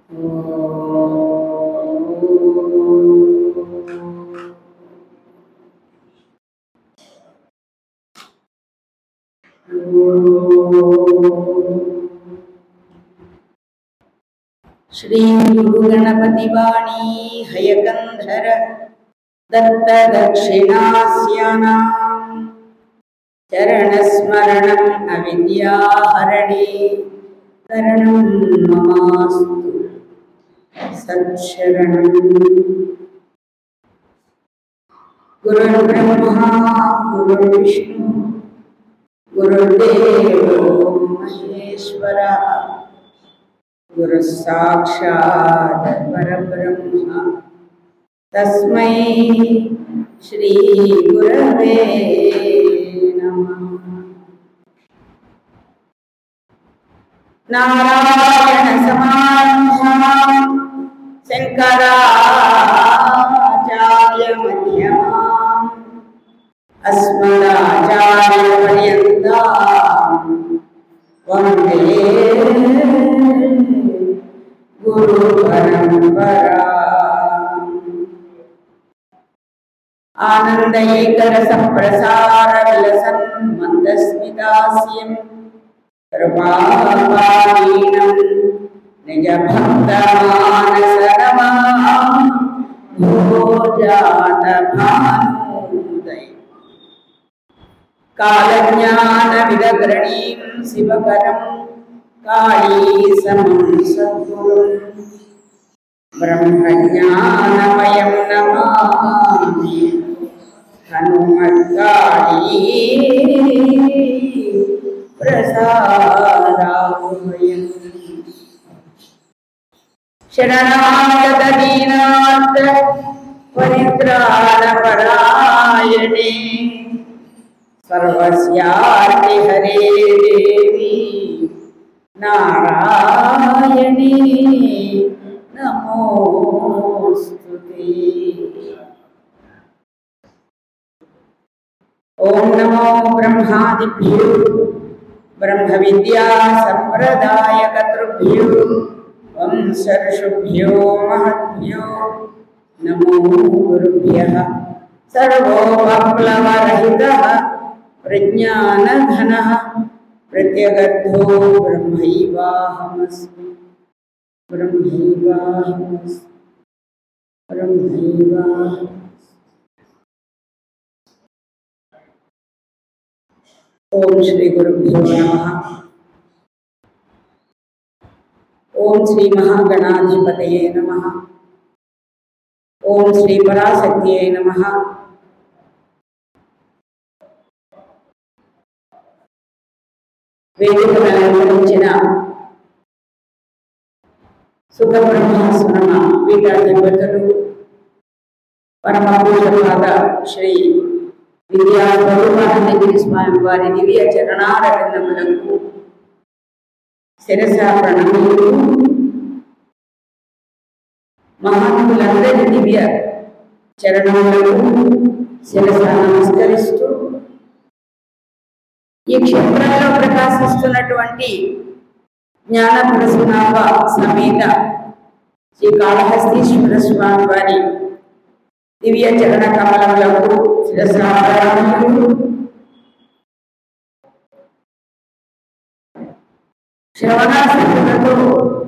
శ్రీ గురు గణపతి వాణీ హయకంధర దత్త దక్షిణాస్యానాం చరణస్మరణం అవిద్యాహరణే కరణం మమాస్తు సచ్చరణం గురుర్బ్రహ్మా గురుర్విష్ణు గురుర్దేవో మహేశ్వర గురు సాక్షాత్ పరబ్రహ్మ తస్మై శ్రీ గురవే నమః నారాయణ సమారంభాం శంకరాచార్య మధ్యమాం అస్మదాచార్య పర్యంతం వందే గురు పరంపరా ఆనందైకరస ప్రసార విలసన్ మందస్మితాస్యం కృపాపారీణం నిజ భక్తమానసరమాం భోజాత భానుదయ కాలజ్ఞాన విదగ్రణీం శివకరం కాళీ సమం సద్గురుం బ్రహ్మజ్ఞానమయం నమామి హనుమత్కాళీ ప్రసాదాభయం శరణాగతదీనాథ పరిత్రాణపరాయణే సర్వస్యార్తి హరే దేవి నారాయణీ నమోస్తుతే ఓం నమో బ్రహ్మాదిభ్యో బ్రహ్మ విద్యా సంప్రదాయకతృభ్యో వంశర్షుభ్యో మహద్భ్యో నమో గురుభ్య సర్వోపప్లవరహిత ప్రజ్ఞానఘన ప్రత్యగర్థో బ్రహ్మైవాహమస్మి బ్రహ్మైవాహమస్మి బ్రహ్మైవాహమస్మి ఓం శ్రీ గురుభ్యో నమ ఓం శ్రీ మహాగణాధిపతయే నమ ఓం శ్రీ పరాశక్తియే నమ వేదికను అలంకరించిన సుఖబ్రహ్మస్మరణ పీఠాధిపతులు పరమ పూజపాద శ్రీ విద్యా స్వరూపానందగిరి స్వామి వారి దివ్య చరణారవిందములకు శిరస ప్రణములు మహాత్ములందరి దివ్య చరణములకు శిరస నమస్కరిస్తూ ఈ క్షేత్రంలో ప్రకాశిస్తున్నటువంటి జ్ఞాన పురస్నాభ సమేత శ్రీ కాళహస్తీశ్వర స్వామి వారి దివ్య చరణ కమలములకు శిరసారాధనలు శ్రవణాసక్తులతో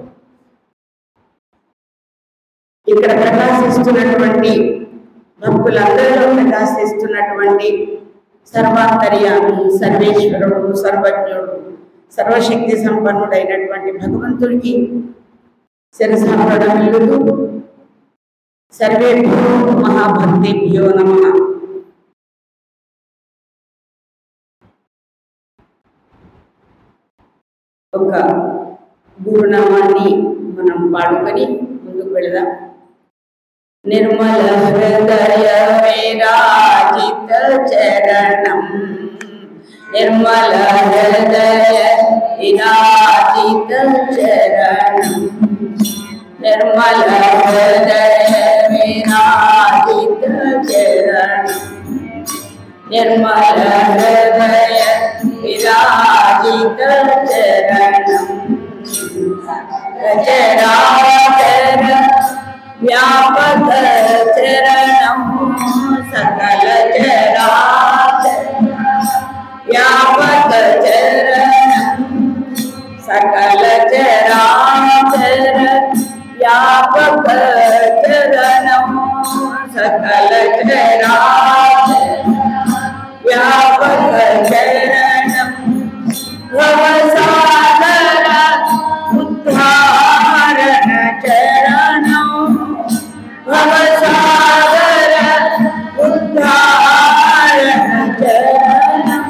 ఇక్కడ ప్రకాశిస్తున్నటువంటి భక్తులందరిలో ప్రకాశిస్తున్నటువంటి సర్వాంతర్యామి సర్వేశ్వరుడు సర్వజ్ఞుడు సర్వశక్తి సంపన్నుడైనటువంటి భగవంతుడికి శిరసాపడమిల్లుతూ సర్వేభ్యో మహాభక్తిభ్యో నమ ఒక గురునామాన్ని మనం పాడుకొని ముందుకు వెళదాం నిర్మల హృదయ విరాజిత చరణం నిర్మల హృదయ విరాజిత చరణం నిర్మల హృదయ విరాజిత చరణం నిర్మల హృదయ విరాజిత చరణం చరాచర వ్యాపక చరణం సకల చరాచర వ్యాపక చరణం సకల చరాచర వ్యాపక చరణం సకల చరాచర వ్యాపక చరణం భవసాగర ఉద్ధారణ చరణం భవసాగర ఉద్ధారణ చరణం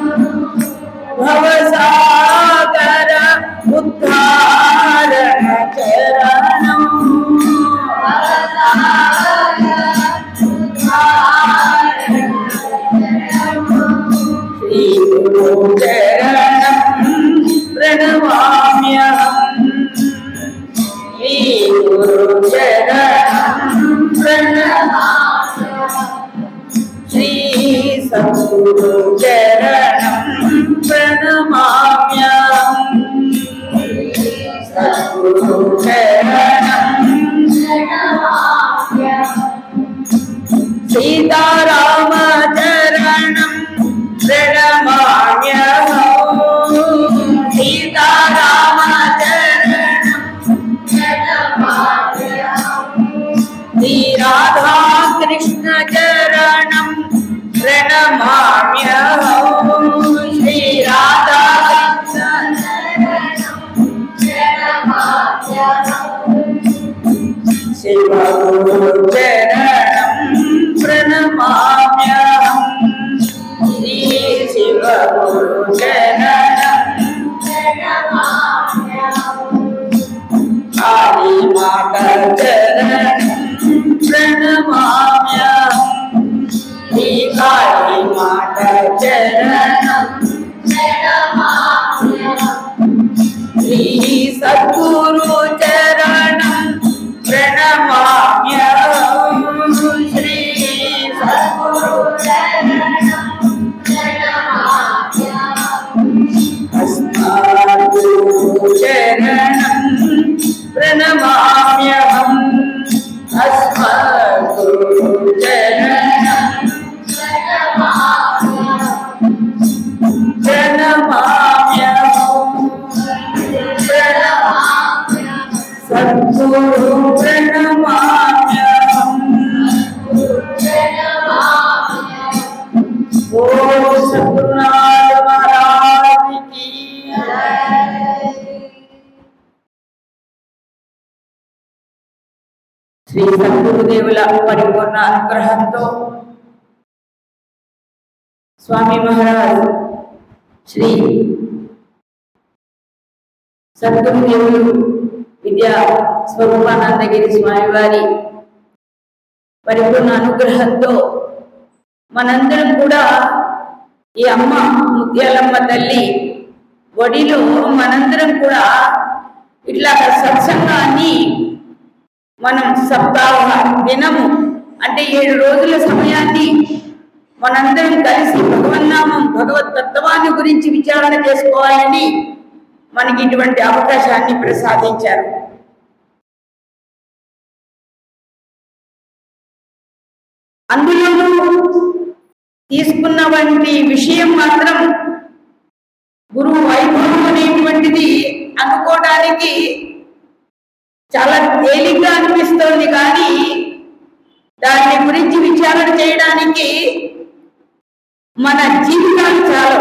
భవసాగర ఉద్ధారణ చరణం శ్రీ గురు చరణం ప్రణమామ్యహం శ్రీ గురు చరణం ప్రణమామ్యహం శ్రీ సద్గురు చరణం ప్రణమామ్యహం సద్గురు చరణం సీతారామ చరణం ప్రణమామ్యహం సీతారామ చరణం శ్రీ రాధా కృష్ణ చరణం ప్రణమామ్యహం శ్రీ రాధా కృష్ణ శివ గురు చరణం ప్రణమామ్యహం శ్రీ శివ గురు చరణం కాళీ మాత చరణం ప్రణమామ్యహం శ్రీ కాళీ మాత చరణం శ్రీ సద్గురు చరణం ప్రణమామ్యహం శ్రీ సద్గురు అస్మాగురు చరణం ప్రణమామ్యహం అస్మాగురు చరణం ప్రణమామ్యహం సద్గురు ప్రణమామ్యహం ఓ సద్గురునాథ మహారాజ్ కి శ్రీ సద్గురుదేవుల పరిపూర్ణ అనుగ్రహంతో స్వామి మహారాజ్ శ్రీ సద్గురుదేవులు విద్యా స్వరూపానందగిరి స్వామివారి పరిపూర్ణ అనుగ్రహంతో మనందరం కూడా ఈ అమ్మ ముత్యాలమ్మ తల్లి ఒడిలో మనందరం కూడా ఇట్లా సత్సంగాన్ని మనం సప్తాహ దినము అంటే ఏడు రోజుల సమయాన్ని మనందరం కలిసి భగవన్నామం భగవత్ తత్వాన్ని గురించి విచారణ చేసుకోవాలని మనకి ఇటువంటి అవకాశాన్ని ప్రసాదించారు అందులోనూ తీసుకున్నటువంటి విషయం మాత్రం గురువు వైభవం అనేటువంటిది అనుకోవడానికి చాలా తేలిగ్గా అనిపిస్తోంది కానీ దాని గురించి విచారణ చేయడానికి మన జీవితాలు చాలు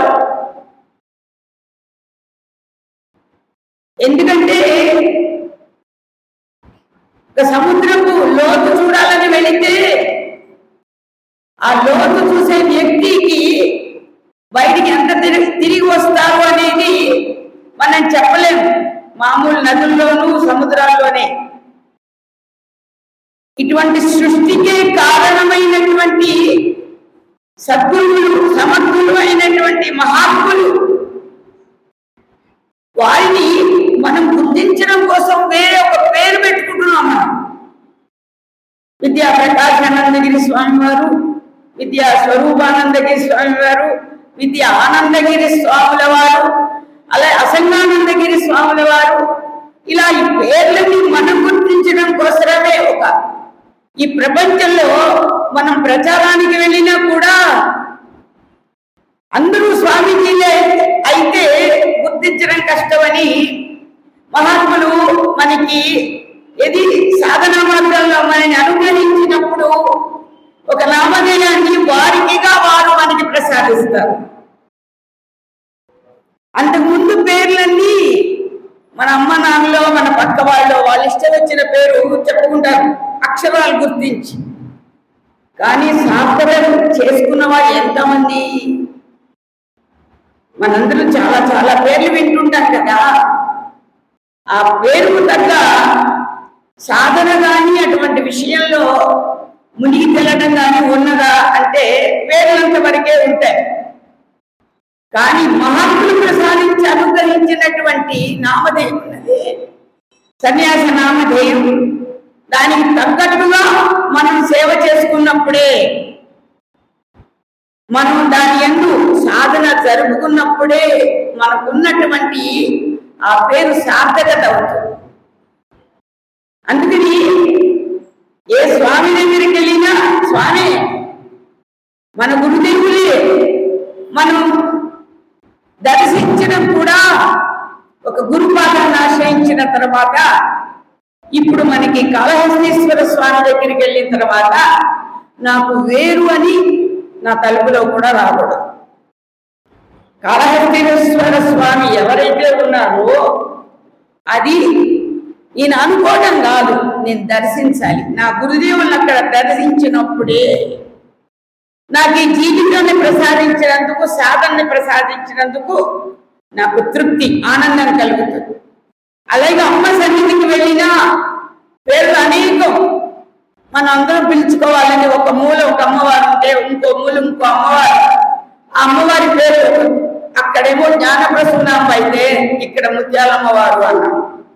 ఎందుకంటే ఒక సముద్రపు లోతు చూడాలని వెళితే ఆ లోతు చూసే వ్యక్తికి బయటికి ఎంత తిరిగి తిరిగి వస్తారు అనేది మనం చెప్పలేము మామూలు నదుల్లోనూ సముద్రాల్లోనే ఇటువంటి సృష్టికే కారణమైనటువంటి సద్గురువులు సమర్థులు అయినటువంటి మహాత్ములు వారిని మనం గుర్తించడం కోసం వేరే ఒక పేరు పెట్టుకుంటున్నాం మనం విద్యా ప్రకాశానందగిరి స్వామి వారు విద్యా స్వరూపానందగిరి స్వామి వారు విద్యా ఆనందగిరి స్వాముల వారు అలాగే అసంగానందగిరి స్వాముల వారు ఇలా ఈ పేర్లని మనం గుర్తించడం కోసమే ఒక ఈ ప్రపంచంలో మనం ప్రచారానికి వెళ్ళినా కూడా అందరూ స్వామీజీలే అయితే గుర్తించడం కష్టమని మహాత్ములు మనకి ఇది సాధన మార్గంలో మనని అనుగ్రహించినప్పుడు ఒక నామధేయాన్ని వారికిగా వారు మనకి ప్రసాదిస్తారు అంతకుముందు పేర్లన్నీ మన అమ్మ నాన్నలో మన పక్క వాళ్ళు వాళ్ళ ఇష్టం వచ్చిన పేరు చెప్పుకుంటారు అక్షరాలు గుర్తించి కానీ సార్థకం చేసుకున్న వాళ్ళు ఎంతమంది మనందరం చాలా చాలా పేర్లు వింటుంటాం కదా ఆ పేరుకు తగ్గ సాధన కానీ అటువంటి విషయంలో మునిగి తెల్లడం కానీ ఉన్నదా అంటే పేర్లంత వరకే ఉంటాయి కానీ మహాత్ములు ప్రసాదించి అనుగ్రహించినటువంటి నామధేయం ఉన్నది సన్యాస నామధేయం దానికి తగ్గట్టుగా మనం సేవ చేసుకున్నప్పుడే మనం దాని ఎందు సాధన జరుపుకున్నప్పుడే మనకున్నటువంటి ఆ పేరు సార్థకత అవుతుంది అందుకని ఏ స్వామి దగ్గరికి వెళ్ళినా స్వామి మన గురుదేవులే మనం దర్శించడం కూడా ఒక గురుపాదాన్ని ఆశ్రయించిన తర్వాత ఇప్పుడు మనకి కాళహస్తీశ్వర స్వామి దగ్గరికి వెళ్ళిన తర్వాత నాకు వేరు అని నా తలుపులో కూడా రాకూడదు కాళహస్తీశ్వర స్వామి ఎవరైతే ఉన్నారో అది నేను అనుకోవడం కాదు నేను దర్శించాలి నా గురుదేవులను అక్కడ దర్శించినప్పుడే నాకు ఈ జీవితాన్ని ప్రసాదించినందుకు సాధనని ప్రసాదించినందుకు నాకు తృప్తి ఆనందం కలుగుతుంది అలాగే అమ్మ సన్నిధికి వెళ్ళినా పేర్లు అనేకం మనం అందరం పిలుచుకోవాలని ఒక మూల ఒక అమ్మవారు ఉంటే ఇంకో మూల ఇంకో అమ్మవారు ఆ అమ్మవారి పేరు అక్కడేమో జ్ఞానప్రసూనాంబ అయితే ఇక్కడ ముత్యాలమ్మవారు అన్నాం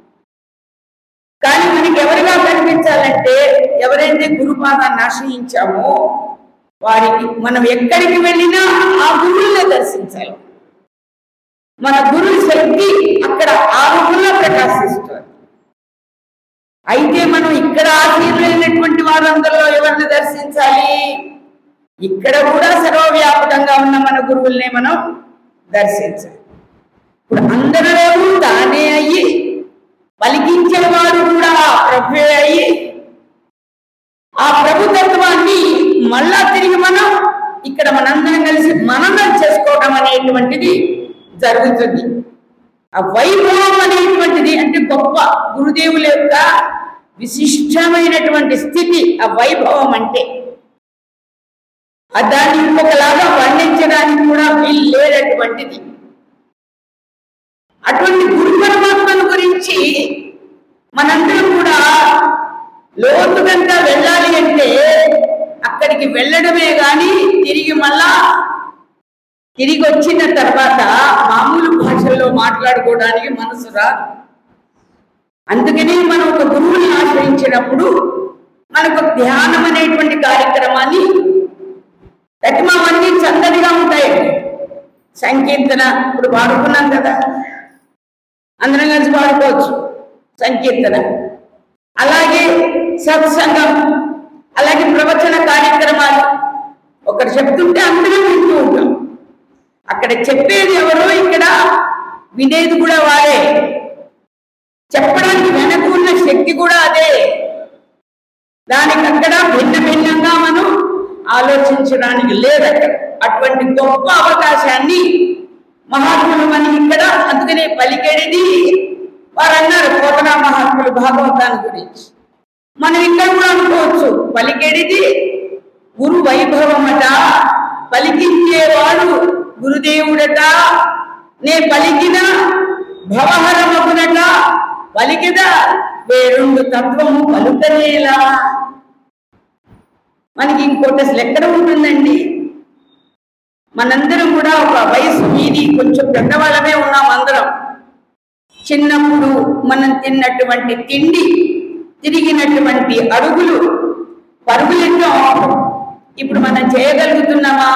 కానీ మనకి ఎవరిగా కనిపించాలంటే ఎవరైతే గురుపాదాన్ని ఆశ్రయించామో వారికి మనం ఎక్కడికి వెళ్ళినా ఆ గురువులనే దర్శించాలి మన గురు శక్తి అక్కడ ఆ రూపంలో ప్రకాశిస్తుంది అయితే మనం ఇక్కడ ఆశీర్వైనటువంటి వారందరిలో ఎవరిని దర్శించాలి ఇక్కడ కూడా సర్వవ్యాపకంగా ఉన్న మన గురువుల్ని మనం దర్శించాలి ఇప్పుడు అందరిలోనూ తానే అయ్యి పలికించేవాడు కూడా ప్రభువే అయ్యి ఆ ప్రభుతత్వాన్ని మళ్ళా తిరిగి మనం ఇక్కడ మనందరం కలిసి మననం చేసుకోవడం అనేటువంటిది జరుగుతుంది ఆ వైభవం అనేటువంటిది అంటే గొప్ప గురుదేవుల యొక్క విశిష్టమైనటువంటి స్థితి ఆ వైభవం అంటే ఆ దాన్ని ఇంకొకలాగా వర్ణించడానికి కూడా వీలు లేనటువంటిది అటువంటి గురు పరమాత్మను గురించి మనందరం కూడా లోతుగంతా వెళ్ళాలి అంటే అక్కడికి వెళ్ళడమే గాని తిరిగి మళ్ళా తిరిగి వచ్చిన తర్వాత మామూలు భాషల్లో మాట్లాడుకోవడానికి మనసు రాదు అందుకని మనం ఒక గురువుని ఆశ్రయించినప్పుడు మనకు ధ్యానం అనేటువంటి కార్యక్రమాన్ని ప్రతిమవన్నీ చందడిగా ఉంటాయి సంకీర్తన ఇప్పుడు పాడుకున్నాం కదా అందరం కలిసి పాడుకోవచ్చు సంకీర్తన అలాగే సత్సంగం అలాగే ప్రవచన కార్యక్రమాలు ఒకరు చెప్తుంటే అందరం వింటూ ఉంటాం అక్కడ చెప్పేది ఎవరో ఇక్కడ వినేది కూడా వారే చెప్పడానికి వెనక ఉన్న శక్తి కూడా అదే దానికి అక్కడ భిన్న భిన్నంగా మనం ఆలోచించడానికి లేదు అక్కడ అటువంటి గొప్ప అవకాశాన్ని మహాత్ములు మనకి ఇక్కడ అందుకనే పలికేడిది వారు అన్నారు పోతనా మహాత్ములు భాగవతాన్ని గురించి మనం ఇక్కడ కూడా అనుకోవచ్చు పలికేడిది గురు వైభవమట పలికించేవాడు గురుదేవుడట నే పలికిన భవహరమగునట పలికిద వేరుండు తత్వము పలుకనేలా మనకి ఇంకోటి అసలు ఎక్కడ ఉంటుందండి మనందరం కూడా ఒక వయసు మీది కొంచెం పెద్దవాళ్ళమే ఉన్నాం అందరం చిన్నప్పుడు మనం తిన్నటువంటి తిండి తిరిగినటువంటి అడుగులు పరుగులెన్నో ఇప్పుడు మనం చేయగలుగుతున్నామా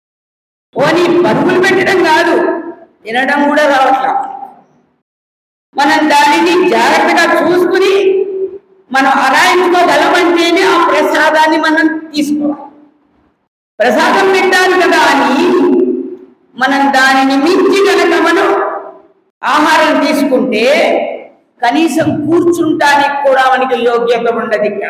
పోనీ పరుగులు పెట్టడం కాదు తినడం కూడా రావట్లా మనం దానిని జాగ్రత్తగా చూసుకుని మనం అరాయించుకోగలమంటేనే ఆ ప్రసాదాన్ని మనం తీసుకోవాలి ప్రసాదం పెట్టాలి కదా అని మనం దానిని మించి కనుక మనం ఆహారం తీసుకుంటే కనీసం కూర్చుంటానికి కూడా మనకి యోగ్యత ఉండదు ఇక్కడ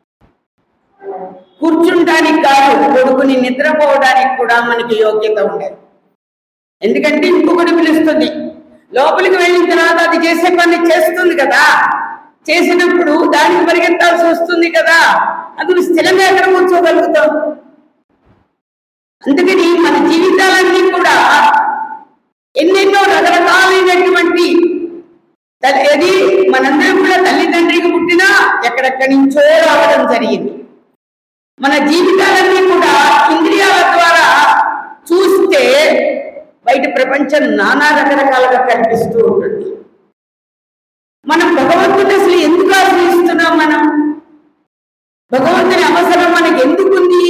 కూర్చుంటానికి కాదు కొడుకుని నిద్రపోవడానికి కూడా మనకి యోగ్యత ఉండదు ఎందుకంటే ఇంకొకటి పిలుస్తుంది లోపలికి వెళ్ళిన తర్వాత అది చేసే పని చేస్తుంది కదా చేసినప్పుడు దానికి పరిగెత్తాల్సి వస్తుంది కదా అందుకు స్థిరంగా ఎక్కడ కూర్చోగలుగుతాం అందుకని మన జీవితాలన్నీ కూడా ఎన్నెన్నో రకరకాలైనటువంటి తల్లి- అది మనందరం కూడా తల్లిదండ్రికి పుట్టినా ఎక్కడెక్కడి నుంచో రావడం జరిగింది మన జీవితాలన్నీ కూడా ఇంద్రియాల ద్వారా చూస్తే బయట ప్రపంచం నానా రకరకాలుగా కనిపిస్తూ ఉంటుంది మనం భగవంతుని అసలు ఎందుకు ఆశ్రయిస్తున్నాం మనం భగవంతుని అవసరం మనకి ఎందుకుంది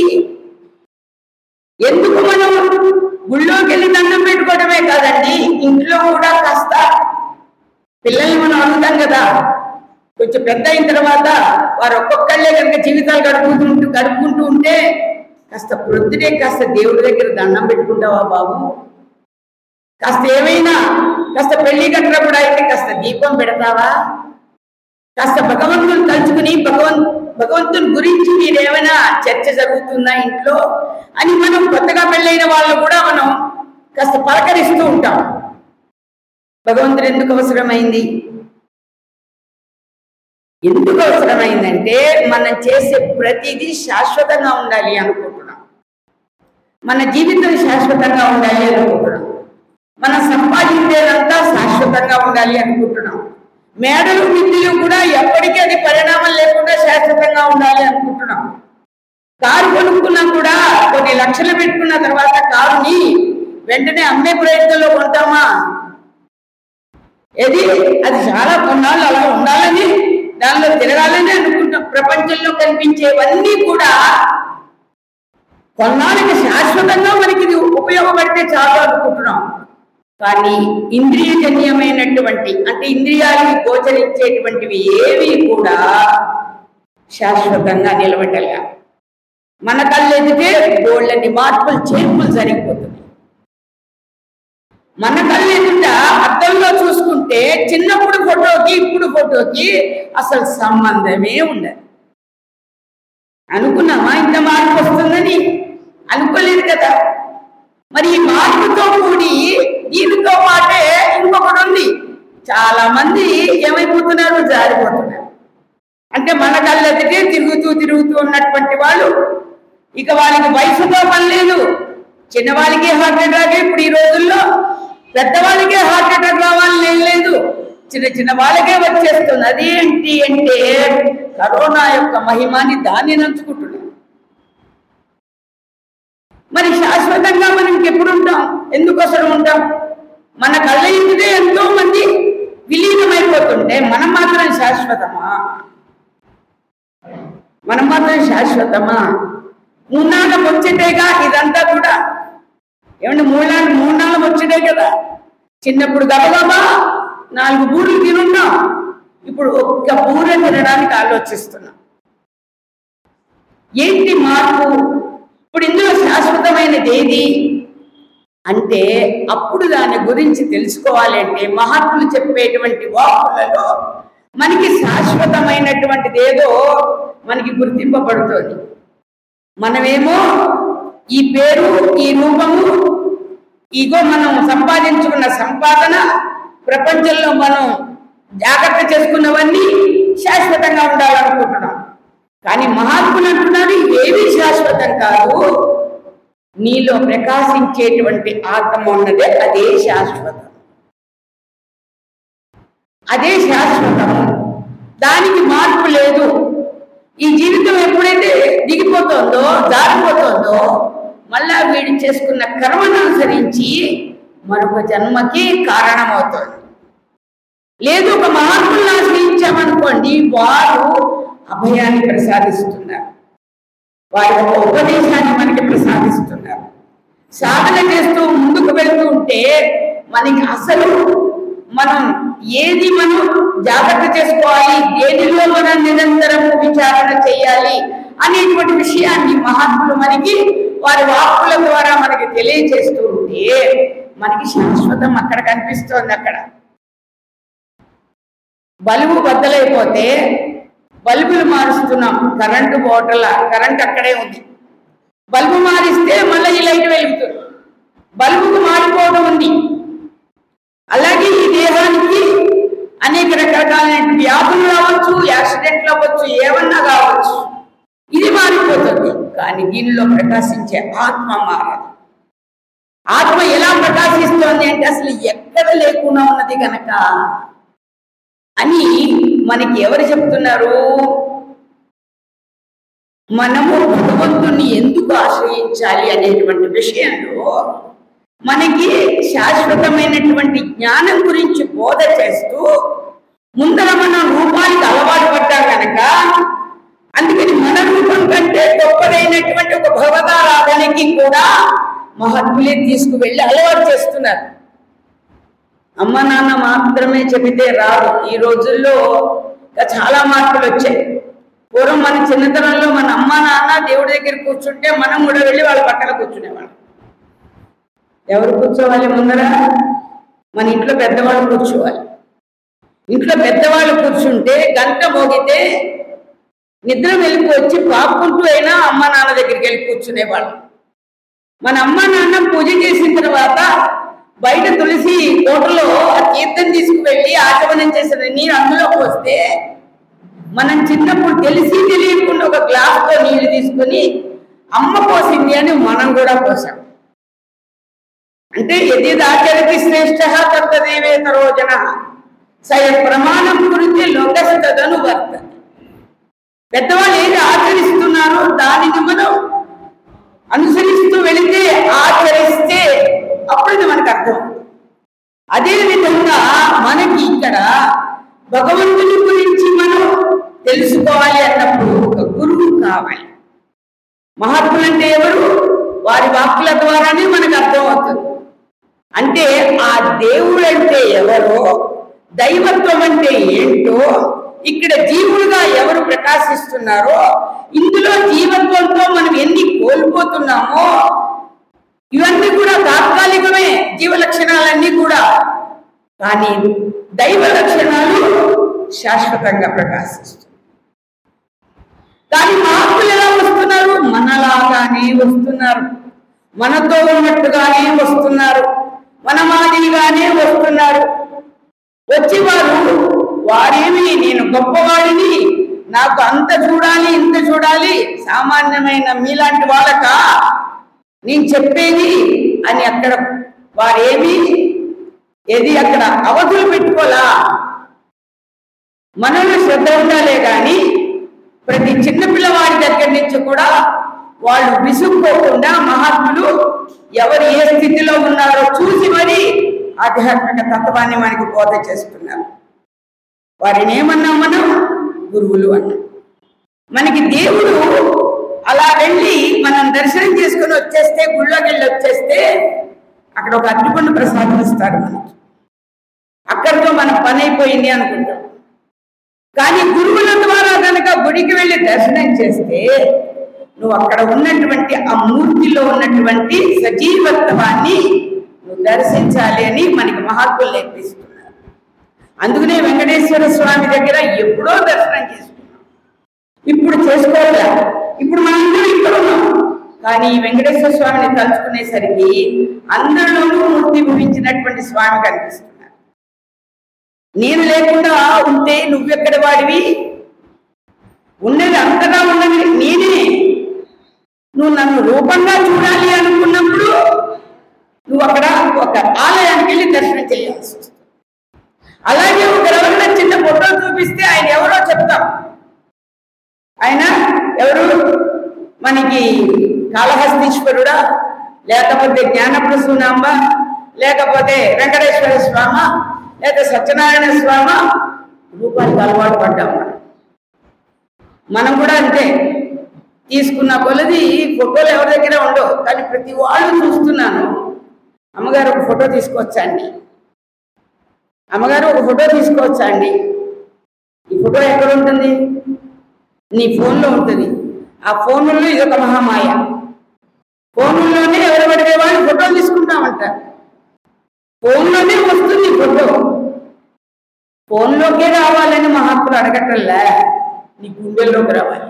ఎందుకు మనం గుళ్ళోకి వెళ్ళి దండం పెట్టుకోవడమే కాదండి ఇంట్లో కూడా కాస్త పిల్లల్ని మనం అడుగుతాం కదా కొంచెం పెద్ద అయిన తర్వాత వారు ఒక్కొక్కళ్ళే కనుక జీవితాలు గడుపుకుంటూ గడుపుకుంటూ ఉంటే కాస్త ప్రొద్దునే కాస్త దేవుడి దగ్గర దండం పెట్టుకుంటావా బాబు కాస్త ఏమైనా కాస్త పెళ్లి కట్టినప్పుడు అయితే కాస్త దీపం పెడతావా కాస్త భగవంతుని తలుచుకుని భగవన్ భగవంతుని గురించి మీరేమైనా చర్చ జరుగుతుందా ఇంట్లో అని మనం కొత్తగా పెళ్ళైన వాళ్ళు కూడా మనం కాస్త పలకరిస్తూ ఉంటాం భగవంతుడు ఎందుకు అవసరమైంది ఎందుకు అవసరమైందంటే మనం చేసే ప్రతిదీ శాశ్వతంగా ఉండాలి అనుకుంటున్నాం మన జీవితం శాశ్వతంగా ఉండాలి అనుకుంటున్నాం మనం సంపాదించేదంతా శాశ్వతంగా ఉండాలి అనుకుంటున్నాం మేడలు మిద్దులు కూడా ఎప్పటికీ అది పరిణామం లేకుండా శాశ్వతంగా ఉండాలి అనుకుంటున్నాం కారు కొనుక్కున్నా కూడా కొన్ని లక్షలు పెట్టుకున్న తర్వాత కారుని వెంటనే అమ్మే ప్రయత్నంలో కొంటామా ఏది అది చాలా కొన్నాళ్ళు అలా ఉండాలని దానిలో తిరగాలని అనుకుంటాం ప్రపంచంలో కనిపించేవన్నీ కూడా కొన్నాళ్ళకి శాశ్వతంగా మనకి ఇది ఉపయోగపడితే చాలు అనుకుంటున్నాం కానీ ఇంద్రియజన్యమైనటువంటి అంటే ఇంద్రియాలకి గోచరించేటువంటివి ఏవి కూడా శాశ్వతంగా నిలబడలే మన కళ్ళెదితే గోళ్ళని మార్పులు చేర్పులు జరిగిపోతుంది మన కళ్ళు ఎదుట అద్దంలో చూసుకుంటే చిన్నప్పుడు ఫోటోకి ఇప్పుడు ఫోటోకి అసలు సంబంధమే ఉండదు అనుకున్నామా ఇంత మార్పు వస్తుందని అనుకోలేదు కదా మరి ఈ మార్పుతో కూడి దీనితో పాటే ఇంకొకటి ఉంది చాలా మంది ఏమైపోతున్నారు జారిపోతున్నారు అంటే మన కళ్ళెదిటే తిరుగుతూ తిరుగుతూ ఉన్నటువంటి వాళ్ళు ఇక వాళ్ళకి వయసుతో పని లేదు చిన్నవాళ్ళకి హార్ట్ అటాక్ ఇప్పుడు ఈ రోజుల్లో పెద్దవాళ్ళకే హార్ట్ అటాక్ రావాలని ఏం లేదు చిన్న చిన్న వాళ్ళకే వచ్చేస్తుంది అదేంటి అంటే కరోనా యొక్క మహిమాని దాన్ని నంచుకుంటున్నాం మరి శాశ్వతంగా మనం ఎప్పుడు ఉంటాం ఎందుకోసం ఉంటాం మన కళ్ళ ఇంటిదే ఎంతో మంది విలీనమైపోతుంటే మనం మాత్రం శాశ్వతమా మనం మాత్రం శాశ్వతమా మూన్నాళ్ళ ముచ్చటేగా ఇదంతా కూడా ఏమంటే మూడు మూడు నాళ్ళ ముచ్చటే కదా చిన్నప్పుడు గబగబా నాలుగు బూర్లు తినున్నాం ఇప్పుడు ఒక్క బూర తినడానికి ఆలోచిస్తున్నాం ఏంటి మార్పు ఇప్పుడు ఇందులో శాశ్వతమైనది ఏది అంటే అప్పుడు దాని గురించి తెలుసుకోవాలి అంటే మహాత్ములు చెప్పేటువంటి వాక్కులలో మనకి శాశ్వతమైనటువంటిది ఏదో మనకి గుర్తింపబడుతుంది మనమేమో ఈ పేరు ఈ రూపము ఇగో మనం సంపాదించుకున్న సంపాదన ప్రపంచంలో మనం జాగ్రత్త చేసుకున్నవన్నీ శాశ్వతంగా ఉండాలనుకుంటున్నాం కానీ మహాత్ములు అంటున్నారు ఏవి శాశ్వతం కాదు నీలో ప్రకాశించేటువంటి ఆత్మ ఉన్నదే అదే శాశ్వతం అదే శాశ్వతం దానికి మార్పు లేదు ఈ జీవితం ఎప్పుడైతే దిగిపోతుందో జారిపోతుందో మళ్ళా వీడు చేసుకున్న కర్మను అనుసరించి మరొక జన్మకి కారణమవుతుంది లేదు ఒక మహాత్ములను ఆశ్రయించామనుకోండి వారు అభయాన్ని ప్రసాదిస్తున్నారు వారి ఒక ఉపదేశాన్ని మనకి ప్రసాదిస్తున్నారు సాధన చేస్తూ ముందుకు వెళ్తూ ఉంటే మనకి అసలు మనం ఏది మనం జాగ్రత్త చేసుకోవాలి దేనిలో మనం నిరంతరము విచారణ చేయాలి అనేటువంటి విషయాన్ని మహాత్ములు మనకి వారి వాక్కుల ద్వారా మనకి తెలియజేస్తూ ఉంటే మనకి శాశ్వతం అక్కడ కనిపిస్తోంది అక్కడ బల్బు బద్దలైపోతే బల్బులు మారుస్తున్నాం కరెంటు బోటల కరెంట్ అక్కడే ఉంది బల్బు మారిస్తే మళ్ళీ ఈ లైట్ వెలుగుతుంది బల్బుకు మారిపోవడం ఉంది అలాగే ఈ దేహానికి అనేక రకరకాలైన వ్యాధులు రావచ్చు యాక్సిడెంట్లు అవ్వచ్చు ఏమన్నా కావచ్చు ఇది మారిపోతుంది కానీ దీనిలో ప్రకాశించే ఆత్మ మారదు ఆత్మ ఎలా ప్రకాశిస్తోంది అంటే అసలు ఎక్కడ లేకుండా ఉన్నది గనక అని మనకి ఎవరు చెప్తున్నారు మనము భగవంతుణ్ణి ఎందుకు ఆశ్రయించాలి అనేటువంటి విషయంలో మనకి శాశ్వతమైనటువంటి జ్ఞానం గురించి బోధ చేస్తూ ముందర మనం రూపానికి అలవాటు పడ్డా కనుక అందుకని మన రూపం కంటే గొప్పదైనటువంటి ఒక భగవతారాధనకి కూడా మహత్ములే తీసుకువెళ్ళి అలవాటు చేస్తున్నారు అమ్మ నాన్న మాత్రమే చెబితే రాదు ఈ రోజుల్లో ఇంకా చాలా మార్పులు వచ్చాయి పూర్వం మన చిన్నతనంలో మన అమ్మ నాన్న దేవుడి దగ్గర కూర్చుంటే మనం కూడా వెళ్ళి వాళ్ళ పక్కన కూర్చునేవాళ్ళం ఎవరు కూర్చోవాలి ముందర మన ఇంట్లో పెద్దవాళ్ళు కూర్చోవాలి ఇంట్లో పెద్దవాళ్ళు కూర్చుంటే గంట మోగితే నిద్ర వెళ్ళి వచ్చి పాపుకుంటూ అయినా అమ్మ నాన్న దగ్గరికి వెళ్ళి కూర్చునేవాళ్ళు మన అమ్మ నాన్న పూజ చేసిన తర్వాత బయట తులసి కోటలో ఆ తీర్థం తీసుకువెళ్ళి ఆచమనం చేసిన నీరు అందులో పోస్తే మనం చిన్నప్పుడు తెలిసి తెలియకుండా ఒక గ్లాస్తో నీళ్లు తీసుకొని అమ్మ పోసింది అని మనం కూడా పోసాం అంటే ఎది ఆచరతి శ్రేష్ఠ తత్తదేవేతరో జన సయ ప్రమాణం గురించి లోకస్తదను వర్తది పెద్దవాళ్ళు ఏది ఆచరిస్తున్నారో దానిని మనం అనుసరిస్తూ వెళితే ఆచరిస్తే అప్పుడు ఇది మనకు అర్థం అదే విధంగా మనకి ఇక్కడ భగవంతుని గురించి మనం తెలుసుకోవాలి అన్నప్పుడు ఒక గురువు కావాలి మహాత్ములు అంటే ఎవరు వారి వాక్కుల ద్వారానే మనకు అర్థమవుతుంది అంటే ఆ దేవుడు అంటే ఎవరో దైవత్వం అంటే ఏంటో ఇక్కడ జీవులుగా ఎవరు ప్రకాశిస్తున్నారో ఇందులో జీవత్వంతో మనం ఎన్ని కోల్పోతున్నామో ఇవన్నీ కూడా తాత్కాలికమే జీవ లక్షణాలన్నీ కూడా కానీ దైవ లక్షణాలు శాశ్వతంగా ప్రకాశిస్తుంది కానీ మార్పులు ఎలా వస్తున్నారు మనలాగానే వస్తున్నారు మనతో ఉన్నట్టుగానే వస్తున్నారు మన మాదిరిగానే వస్తున్నారు వచ్చి వారు వారేమి నేను గొప్పవాడిని నాకు అంత చూడాలి ఇంత చూడాలి సామాన్యమైన మీలాంటి వాళ్ళకా నేను చెప్పేది అని అక్కడ వారేమి ఏది అక్కడ అవధులు పెట్టుకోలా మనలో శ్రద్ధ ఉండాలే కానీ ప్రతి చిన్న పిల్లవాడి దగ్గర నుంచి కూడా వాళ్ళు విసుక్కోకుండా మహాత్ములు ఎవరు ఏ స్థితిలో ఉన్నారో చూసి మరి ఆధ్యాత్మిక తత్వాన్ని మనకి బోధ చేస్తున్నారు వారిని ఏమన్నాం మనం గురువులు అన్నాం మనకి దేవుడు అలా వెళ్ళి మనం దర్శనం చేసుకొని వచ్చేస్తే గుళ్ళోకి వెళ్ళి వచ్చేస్తే అక్కడ ఒక అగ్నిపండు ప్రసాదం ఇస్తారు మనకి అక్కడితో మన పని అయిపోయింది అనుకుంటాం కానీ గురువుల ద్వారా కనుక గుడికి వెళ్ళి దర్శనం చేస్తే నువ్వు అక్కడ ఉన్నటువంటి ఆ మూర్తిలో ఉన్నటువంటి సజీవత్వాన్ని నువ్వు దర్శించాలి అని మనకి మహాత్ములు నేర్పిస్తున్నారు అందుకనే వెంకటేశ్వర స్వామి దగ్గర ఎప్పుడో దర్శనం చేసుకున్నాం ఇప్పుడు చేసుకోవాలా ఇప్పుడు మనందరం ఇక్కడ ఉన్నాం కానీ ఈ వెంకటేశ్వర స్వామిని తలుచుకునేసరికి అందరిలోనూ మూర్తి భవించినటువంటి స్వామి కనిపిస్తున్నారు నేను లేకుండా ఉంటే నువ్వెక్కడ వాడివి ఉన్నది అంతగా ఉన్నది నేనే నువ్వు నన్ను రూపంగా చూడాలి అనుకున్నప్పుడు నువ్వు అక్కడ ఒక ఆలయానికి వెళ్ళి దర్శనం చేయాల్సి వస్తుంది అలాగే ఒకరెవరైనా చిన్న ఫోటో చూపిస్తే ఆయన ఎవరో చెప్తాం ఆయన ఎవరు మనకి కాళహస్తీశ్వరుడా లేకపోతే జ్ఞానప్రసూనాంబ లేకపోతే వెంకటేశ్వర స్వామ లేదా సత్యనారాయణ స్వామ రూపానికి అలవాటు పడ్డాం మనం మనం కూడా అంతే తీసుకున్న కొలది ఫోటోలు ఎవరి దగ్గర ఉండవు కానీ ప్రతి వాళ్ళు చూస్తున్నాను అమ్మగారు ఒక ఫోటో తీసుకొచ్చండి అమ్మగారు ఒక ఫోటో తీసుకోవచ్చా అండి ఈ ఫోటో ఎక్కడ ఉంటుంది నీ ఫోన్లో ఉంటుంది ఆ ఫోన్లో ఇదొక మహామాయ ఫోన్లోనే ఎవరు పడితే వాళ్ళు ఫోటోలు తీసుకుంటామంట ఫోన్లోనే వస్తుంది ఫోటో ఫోన్లోకే రావాలని మహాత్ములు అడగటల్లా నీ గుండెల్లోకి రావాలి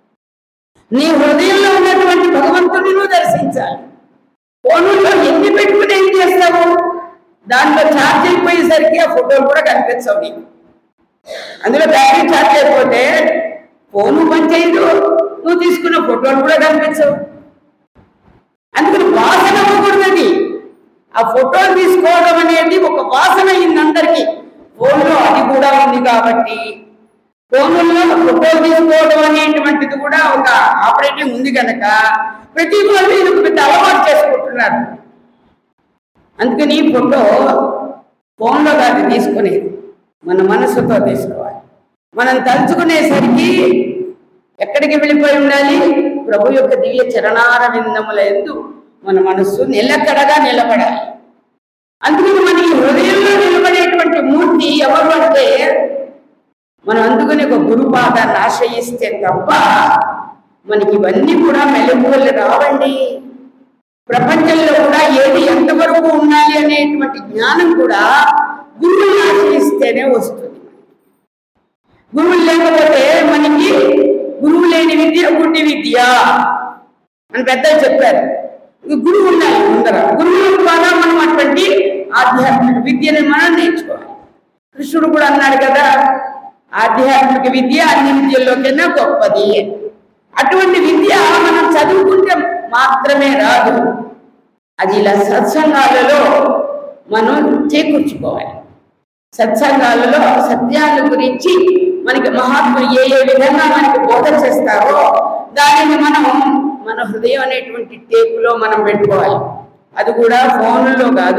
నీ హృదయంలో ఉన్నటువంటి భగవంతుని నువ్వు దర్శించాలి ఫోనుల్లో ఎన్ని పెట్టుకుని ఏం చేస్తావు దాంట్లో ఛార్జ్ అయిపోయేసరికి ఆ ఫోటోలు కూడా కనిపించవు నీకు అందులో బ్యాటరీ ఛార్జ్ అయిపోతే ఫోను పనిచేయదు నువ్వు తీసుకున్న ఫోటోలు కూడా కనిపించవు అందుకని వాసన అవ్వకూడదని ఆ ఫోటోలు తీసుకోవడం అనేది ఒక వాసన అయింది అందరికీ ఫోన్లో అది కూడా ఉంది కాబట్టి ఫోన్లో ఫోటోలు తీసుకోవడం అనేటువంటిది కూడా ఒక ఆపరేటింగ్ ఉంది కనుక ప్రతి వాళ్ళు ఇది ఒక పెద్ద అలవాటు చేసుకుంటున్నారు అందుకని ఈ ఫోటో ఫోన్లో కాదు తీసుకునేది మన మనసుతో తీసుకోవాలి మనం తలుచుకునేసరికి ఎక్కడికి వెళ్ళిపోయి ఉండాలి ప్రభు యొక్క దివ్య చరణార విందముల ఎందు మన మనస్సు నిలకడగా నిలబడాలి అందుకని మన ఈ హృదయంలో నిలబడేటువంటి మూర్తి ఎవరు అంటే మనం అందుకని ఒక గురుపాదాన్ని ఆశ్రయిస్తే తప్ప మనకి ఇవన్నీ కూడా మెలకువలు రావండి ప్రపంచంలో కూడా ఏది ఎంతవరకు ఉండాలి అనేటువంటి జ్ఞానం కూడా గురువుని ఆశ్రయిస్తేనే వస్తుంది గురువులు లేకపోతే మనకి గురువు లేని విద్య గుడ్డి విద్య అని పెద్దలు చెప్పారు ఇది గురువు ఉండాలి ముందర గురువుల ద్వారా మనం అటువంటి ఆధ్యాత్మిక విద్యని మనం నేర్చుకోవాలి కృష్ణుడు కూడా అన్నాడు కదా ఆధ్యాత్మిక విద్య అన్ని విద్యల్లోకైనా గొప్పది అటువంటి విద్య మనం చదువుకుంటే మాత్రమే రాదు అది ఇలా సత్సంగాలలో మనం చేకూర్చుకోవాలి సత్సంగాలలో సత్యాల గురించి మనకి మహాత్ములు ఏ ఏ విధంగా మనకి బోధ చేస్తారో దానిని మనం మన హృదయం అనేటువంటి టేపులో మనం పెట్టుకోవాలి అది కూడా ఫోన్లో కాదు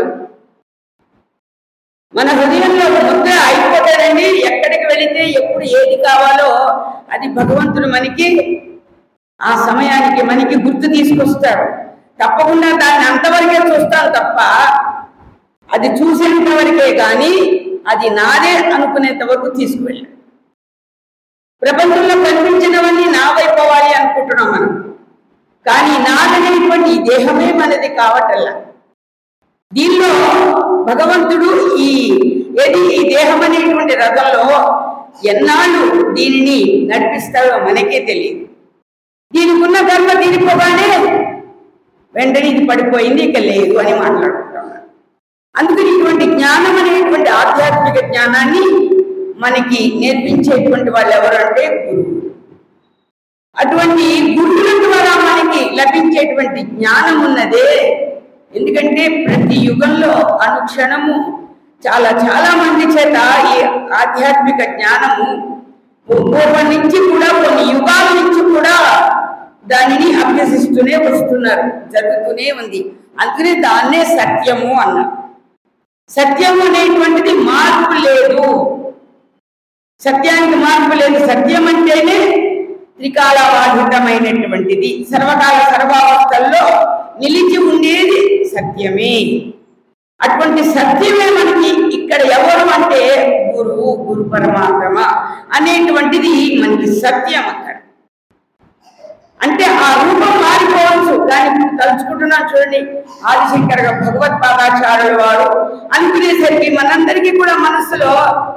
మన హృదయంలో ఒక ముద్ర అయిపోతాడండి ఎక్కడికి వెళితే ఎప్పుడు ఏది కావాలో అది భగవంతుడు మనకి ఆ సమయానికి మనకి గుర్తు తీసుకొస్తాడు తప్పకుండా దాన్ని అంతవరకే చూస్తాను తప్ప అది చూసేంత వరకే కానీ అది నాదే అనుకునేంత వరకు తీసుకువెళ్ళాడు ప్రపంచంలో కనిపించినవన్నీ నావైపోవాలి అనుకుంటున్నాం మనం కానీ నాదనేటువంటి ఈ దేహమే మనది కావటల్లా దీనిలో భగవంతుడు ఈ ఏది ఈ దేహం అనేటువంటి రథంలో ఎన్నాళ్ళు దీనిని నడిపిస్తాడో మనకే తెలియదు దీనికి ఉన్న కర్మ తీరిపోగానే వెంటనే ఇది పడిపోయింది ఇక లేదు అని మాట్లాడుకుంటున్నాడు అందుకని ఇటువంటి జ్ఞానం అనేటువంటి ఆధ్యాత్మిక జ్ఞానాన్ని మనకి నేర్పించేటువంటి వాళ్ళు ఎవరు అంటే గురువు అటువంటి గురువుల ద్వారా మనకి లభించేటువంటి జ్ఞానం ఉన్నదే ఎందుకంటే ప్రతి యుగంలో అనుక్షణము చాలా చాలా మంది చేత ఈ ఆధ్యాత్మిక జ్ఞానము పూర్వం నుంచి కూడా కొన్ని యుగాల నుంచి కూడా దానిని అభ్యసిస్తూనే వస్తున్నారు జరుగుతూనే ఉంది అందుకనే దాన్నే సత్యము అన్నారు సత్యము అనేటువంటిది మార్పు లేదు సత్యానికి మార్పు లేదు సత్యం అంటేనే త్రికాలబాధితమైనటువంటిది సర్వకాల సర్వావస్థల్లో నిలిచి ఉండేది సత్యమే అటువంటి సత్యమే మనకి ఇక్కడ ఎవరు అంటే గురువు గురు పరమాత్మ అనేటువంటిది మనకి సత్యం అక్కడ అంటే ఆ రూపం మారిపోవచ్చు దాన్ని తలుచుకుంటున్నాను చూడండి ఆదిశంకర భగవత్పాదాచార్యుల వారు అనుకునేసరికి మనందరికీ కూడా మనసులో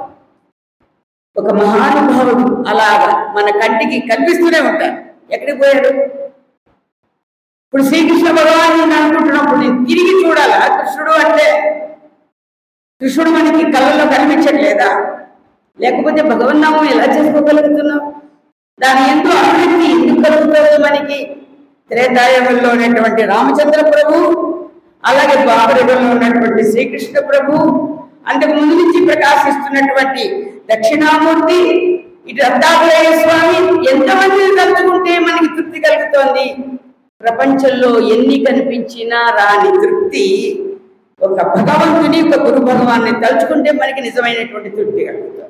ఒక మహానుభావుడు అలాగా మన కంటికి కనిపిస్తూనే ఉంటారు ఎక్కడికి పోయాడు ఇప్పుడు శ్రీకృష్ణ భగవాన్ నేను అనుకుంటున్నప్పుడు నేను తిరిగి చూడాలా కృష్ణుడు అంటే కృష్ణుడు మనకి కళ్ళల్లో కనిపించట్లేదా లేకపోతే భగవన్నామం ఎలా చేసుకోగలుగుతున్నాం దాని ఎంతో అభివృద్ధి ఎందుకు కలుగుతుంది మనకి త్రేతాయుగంలో ఉన్నటువంటి రామచంద్ర ప్రభు అలాగే ద్వాపరయుగంలో ఉన్నటువంటి శ్రీకృష్ణ ప్రభు అంతకు ముందు నుంచి ప్రకాశిస్తున్నటువంటి దక్షిణామూర్తి ఇటు దత్తాత్రేయ స్వామి ఎంతమందిని తలుచుకుంటే మనకి తృప్తి కలుగుతోంది ప్రపంచంలో ఎన్ని కనిపించినా రాని తృప్తి ఒక భగవంతుని ఒక గురు భగవాన్ని తలుచుకుంటే మనకి నిజమైనటువంటి తృప్తి కలుగుతుంది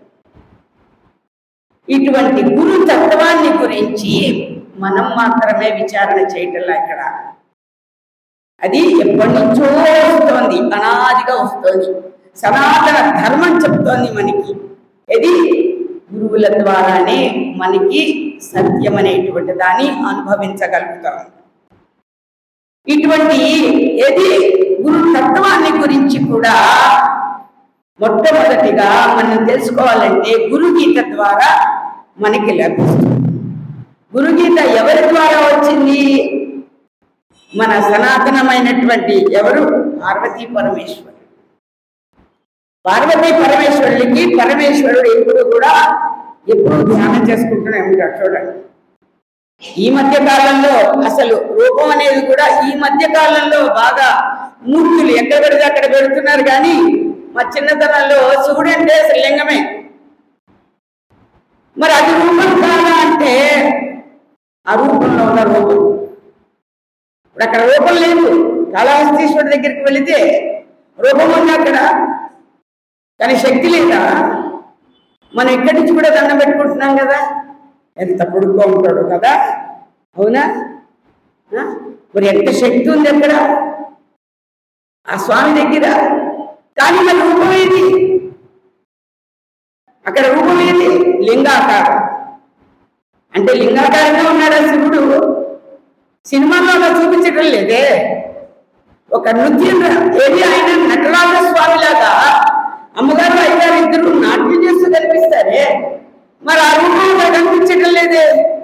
ఇటువంటి గురు తత్వాన్ని గురించి మనం మాత్రమే విచారణ చేయటంలా ఇక్కడ అది ఎప్పటి నుంచో వస్తోంది అనాదిగా వస్తోంది సనాతన ధర్మం చెప్తోంది మనకి ఇది గురువుల ద్వారానే మనకి సత్యం అనేటువంటి దాన్ని అనుభవించగలుగుతాం ఇటువంటి ఏది గురు తత్వాన్ని గురించి కూడా మొట్టమొదటిగా మనం తెలుసుకోవాలంటే గురుగీత ద్వారా మనకి లభిస్తుంది గురుగీత ఎవరి ద్వారా వచ్చింది మన సనాతనమైనటువంటి ఎవరు పార్వతీ పరమేశ్వరుడు పార్వతీ పరమేశ్వరుడికి పరమేశ్వరుడు ఎప్పుడు కూడా ఎప్పుడు ధ్యానం చేసుకుంటూనే ఉంటాడు చూడండి ఈ మధ్య కాలంలో అసలు రూపం అనేది కూడా ఈ మధ్య కాలంలో బాగా మూర్తులు ఎక్కడ పెడితే అక్కడ పెడుతున్నారు కానీ మా చిన్నతనంలో శివుడు అంటే అసలు లింగమే మరి అది రూపం కాదా అంటే ఆ రూపంలో ఉన్న రూపం ఇప్పుడు అక్కడ రూపం లేదు కాళహస్తీశ్వరుడి దగ్గరికి వెళితే రూపం ఉంది అక్కడ కానీ శక్తి లేదా మనం ఇక్కడి నుంచి కూడా దండం పెట్టుకుంటున్నాం కదా ఎంత పొడుగ్గా ఉంటాడు కదా అవునా ఆ? మరి ఎంత శక్తి ఉంది అక్కడ ఆ స్వామి దగ్గర కానీ మరి రూపం ఏది అక్కడ రూపం ఏది లింగాకారం అంటే లింగాకారంగా ఉన్నాడా శివుడు సినిమాలో అలా చూపించడం లేదే ఒక నృత్యం ఏది ఆయన నటరాజ స్వామి లాగా అమ్మగారు అయ్యారు ఇద్దరు నాట్యం చేస్తూ కనిపిస్తారే మరి ఆ రూపంలో కనిపించడం లేదే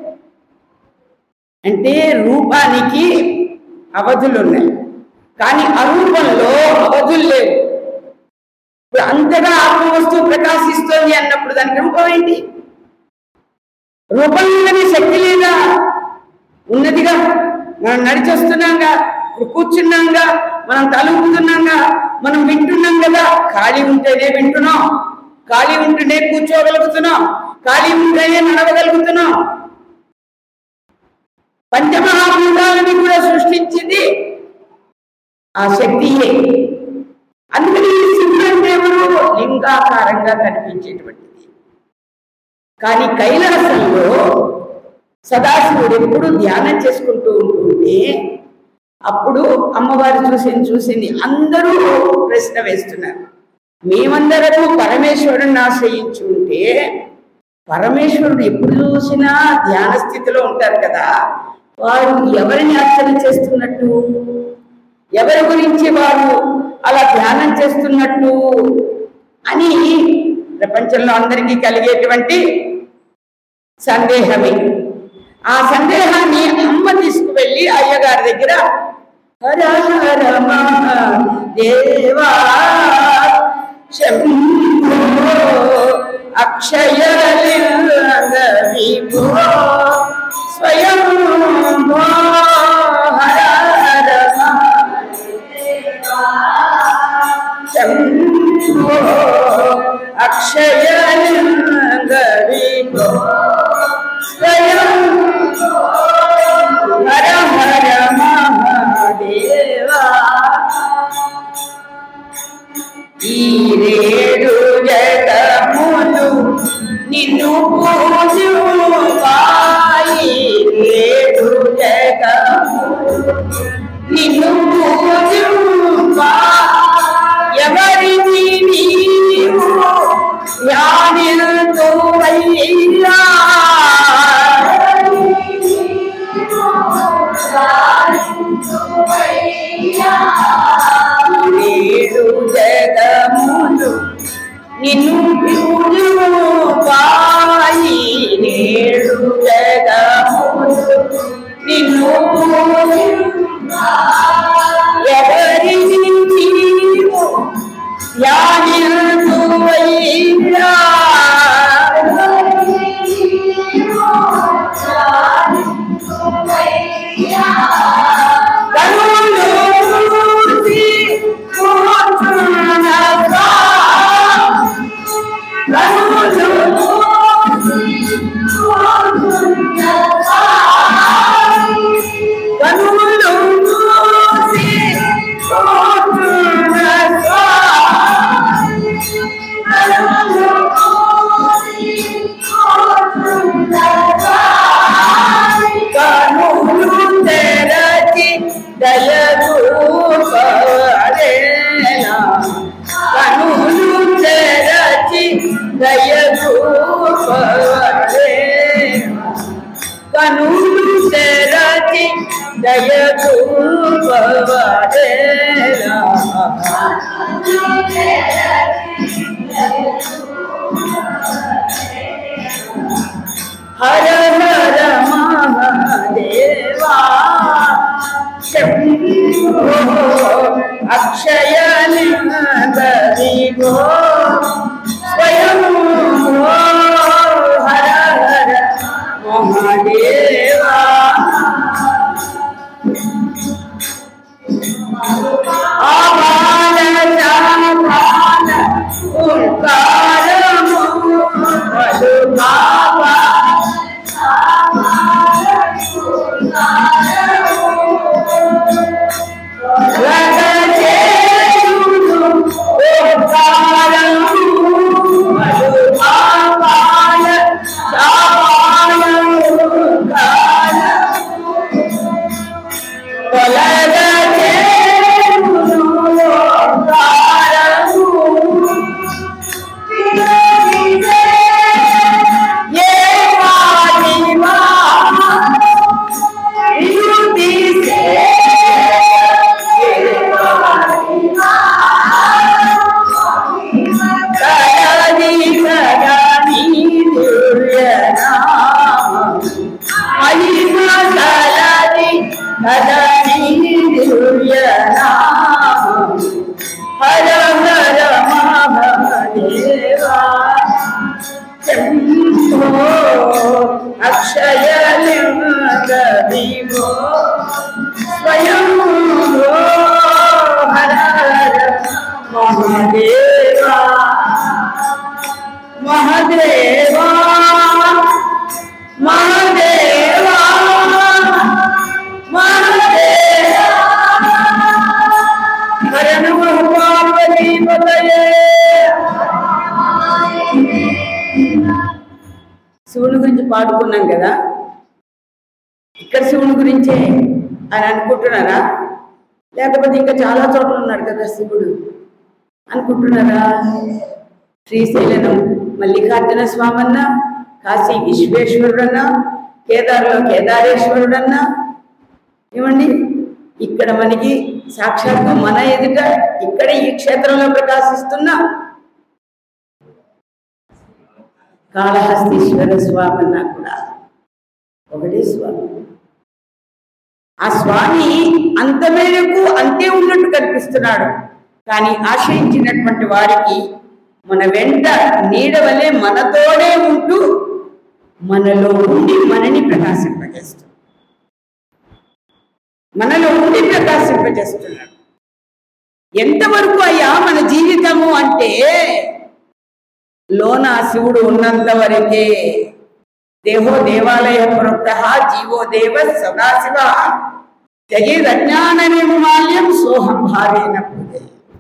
అంటే రూపానికి అవధులు ఉన్నాయి కానీ అరూపంలో అవధులు లేవు ఇప్పుడు అంతగా ఆత్మ వస్తువు ప్రకాశిస్తోంది అన్నప్పుడు దానికి రూపం ఏంటి రూపం లేదని శక్తి లేదా ఉన్నదిగా మనం నడిచొస్తున్నాంగా ఇప్పుడు కూర్చున్నాంగా మనం తలుపుతున్నాంగా మనం వింటున్నాం కదా ఖాళీ ఉంటేనే వింటున్నాం ఖాళీ ఉంటేనే కూర్చోగలుగుతున్నాం ఖాళీ ఉంటేనే నడవగలుగుతున్నాం పంచమహాభూతాలని కూడా సృష్టించింది ఆ శక్తియే అందుకని ఈ సింహం దేవుడు లింగాకారంగా కనిపించేటువంటిది కానీ కైలాసంలో సదాశివుడు ఎప్పుడు ధ్యానం చేసుకుంటూ ఉంటుంటే అప్పుడు అమ్మవారు చూసింది చూసింది అందరూ ప్రశ్న వేస్తున్నారు మేమందరము పరమేశ్వరుడిని ఆశ్రయించి ఉంటే పరమేశ్వరుడు ఎప్పుడు చూసినా ధ్యాన స్థితిలో ఉంటారు కదా వారు ఎవరిని అర్చన చేస్తున్నట్టు ఎవరి గురించి వారు అలా ధ్యానం చేస్తున్నట్టు అని ప్రపంచంలో అందరికీ కలిగేటువంటి సందేహమే ఆ సందేహాన్ని అమ్మ తీసుకువెళ్ళి అయ్యగారి దగ్గర హర హర మహాదేవా శంభో అక్షయ విభో స్వయం భో హర హర శంభో అక్షయ విభో స్వయం హర హర మహాదేవా ఈ రేడు జగములు నిన్ను పూజు పాయి రేడు జగములు నిన్ను పూజు ఎవరిని నీవు ధ్యానిల్తూ అయ్యా నేడు జగములు నిన్ను పూజు పాయి నేడు జగములు నిన్ను పూజు దయచూపవరే కనులు తెరచి దయచూపవరే హర హర మహాదేవా శంభో అక్షయ లింగో స్వయం హర హర మహాదేవా ఆవాన చాపాన ఉల్కారము పలుకావా హర హర మహాదేవా శంభో అక్షయలింగ విభో స్వయం హర హర మహాదేవా మహాదేవా మహాదేవా మహాదేవా హర నమః పార్వతీపతయే శివుని గురించి పాడుకున్నాం కదా ఇక్కడ శివుని గురించే అని అనుకుంటున్నారా లేకపోతే ఇంకా చాలా చోట్ల ఉన్నాడు కదా శివుడు అనుకుంటున్నారా శ్రీశైలం మల్లికార్జున స్వామన్న కాశీ విశ్వేశ్వరుడన్నా కేదార్లో కేదారేశ్వరుడన్నా ఏమండి ఇక్కడ మనకి సాక్షాత్తు మన ఎదుట ఇక్కడ ఈ క్షేత్రంలో ప్రకాశిస్తున్న కాళహస్తీశ్వర స్వామి అన్నా కూడా ఒకటే స్వామి ఆ స్వామి అంత మేరకు అంతే ఉన్నట్టు కనిపిస్తున్నాడు కానీ ఆశ్రయించినటువంటి వారికి మన వెంట నీడ వలె మనతోనే ఉంటూ మనలో ఉండి మనని ప్రకాశింపజేస్తుంది మనలో ఉండి ప్రకాశింపజేస్తున్నాడు ఎంతవరకు అయ్యా మన జీవితము అంటే లోన శివుడు ఉన్నంత వరకే దేహో దేవాలయ ప్రోక్త జీవో దేవ సదాశివ జగేదజ్ఞాన నిర్మాల్యం సోహం భావేన పూజే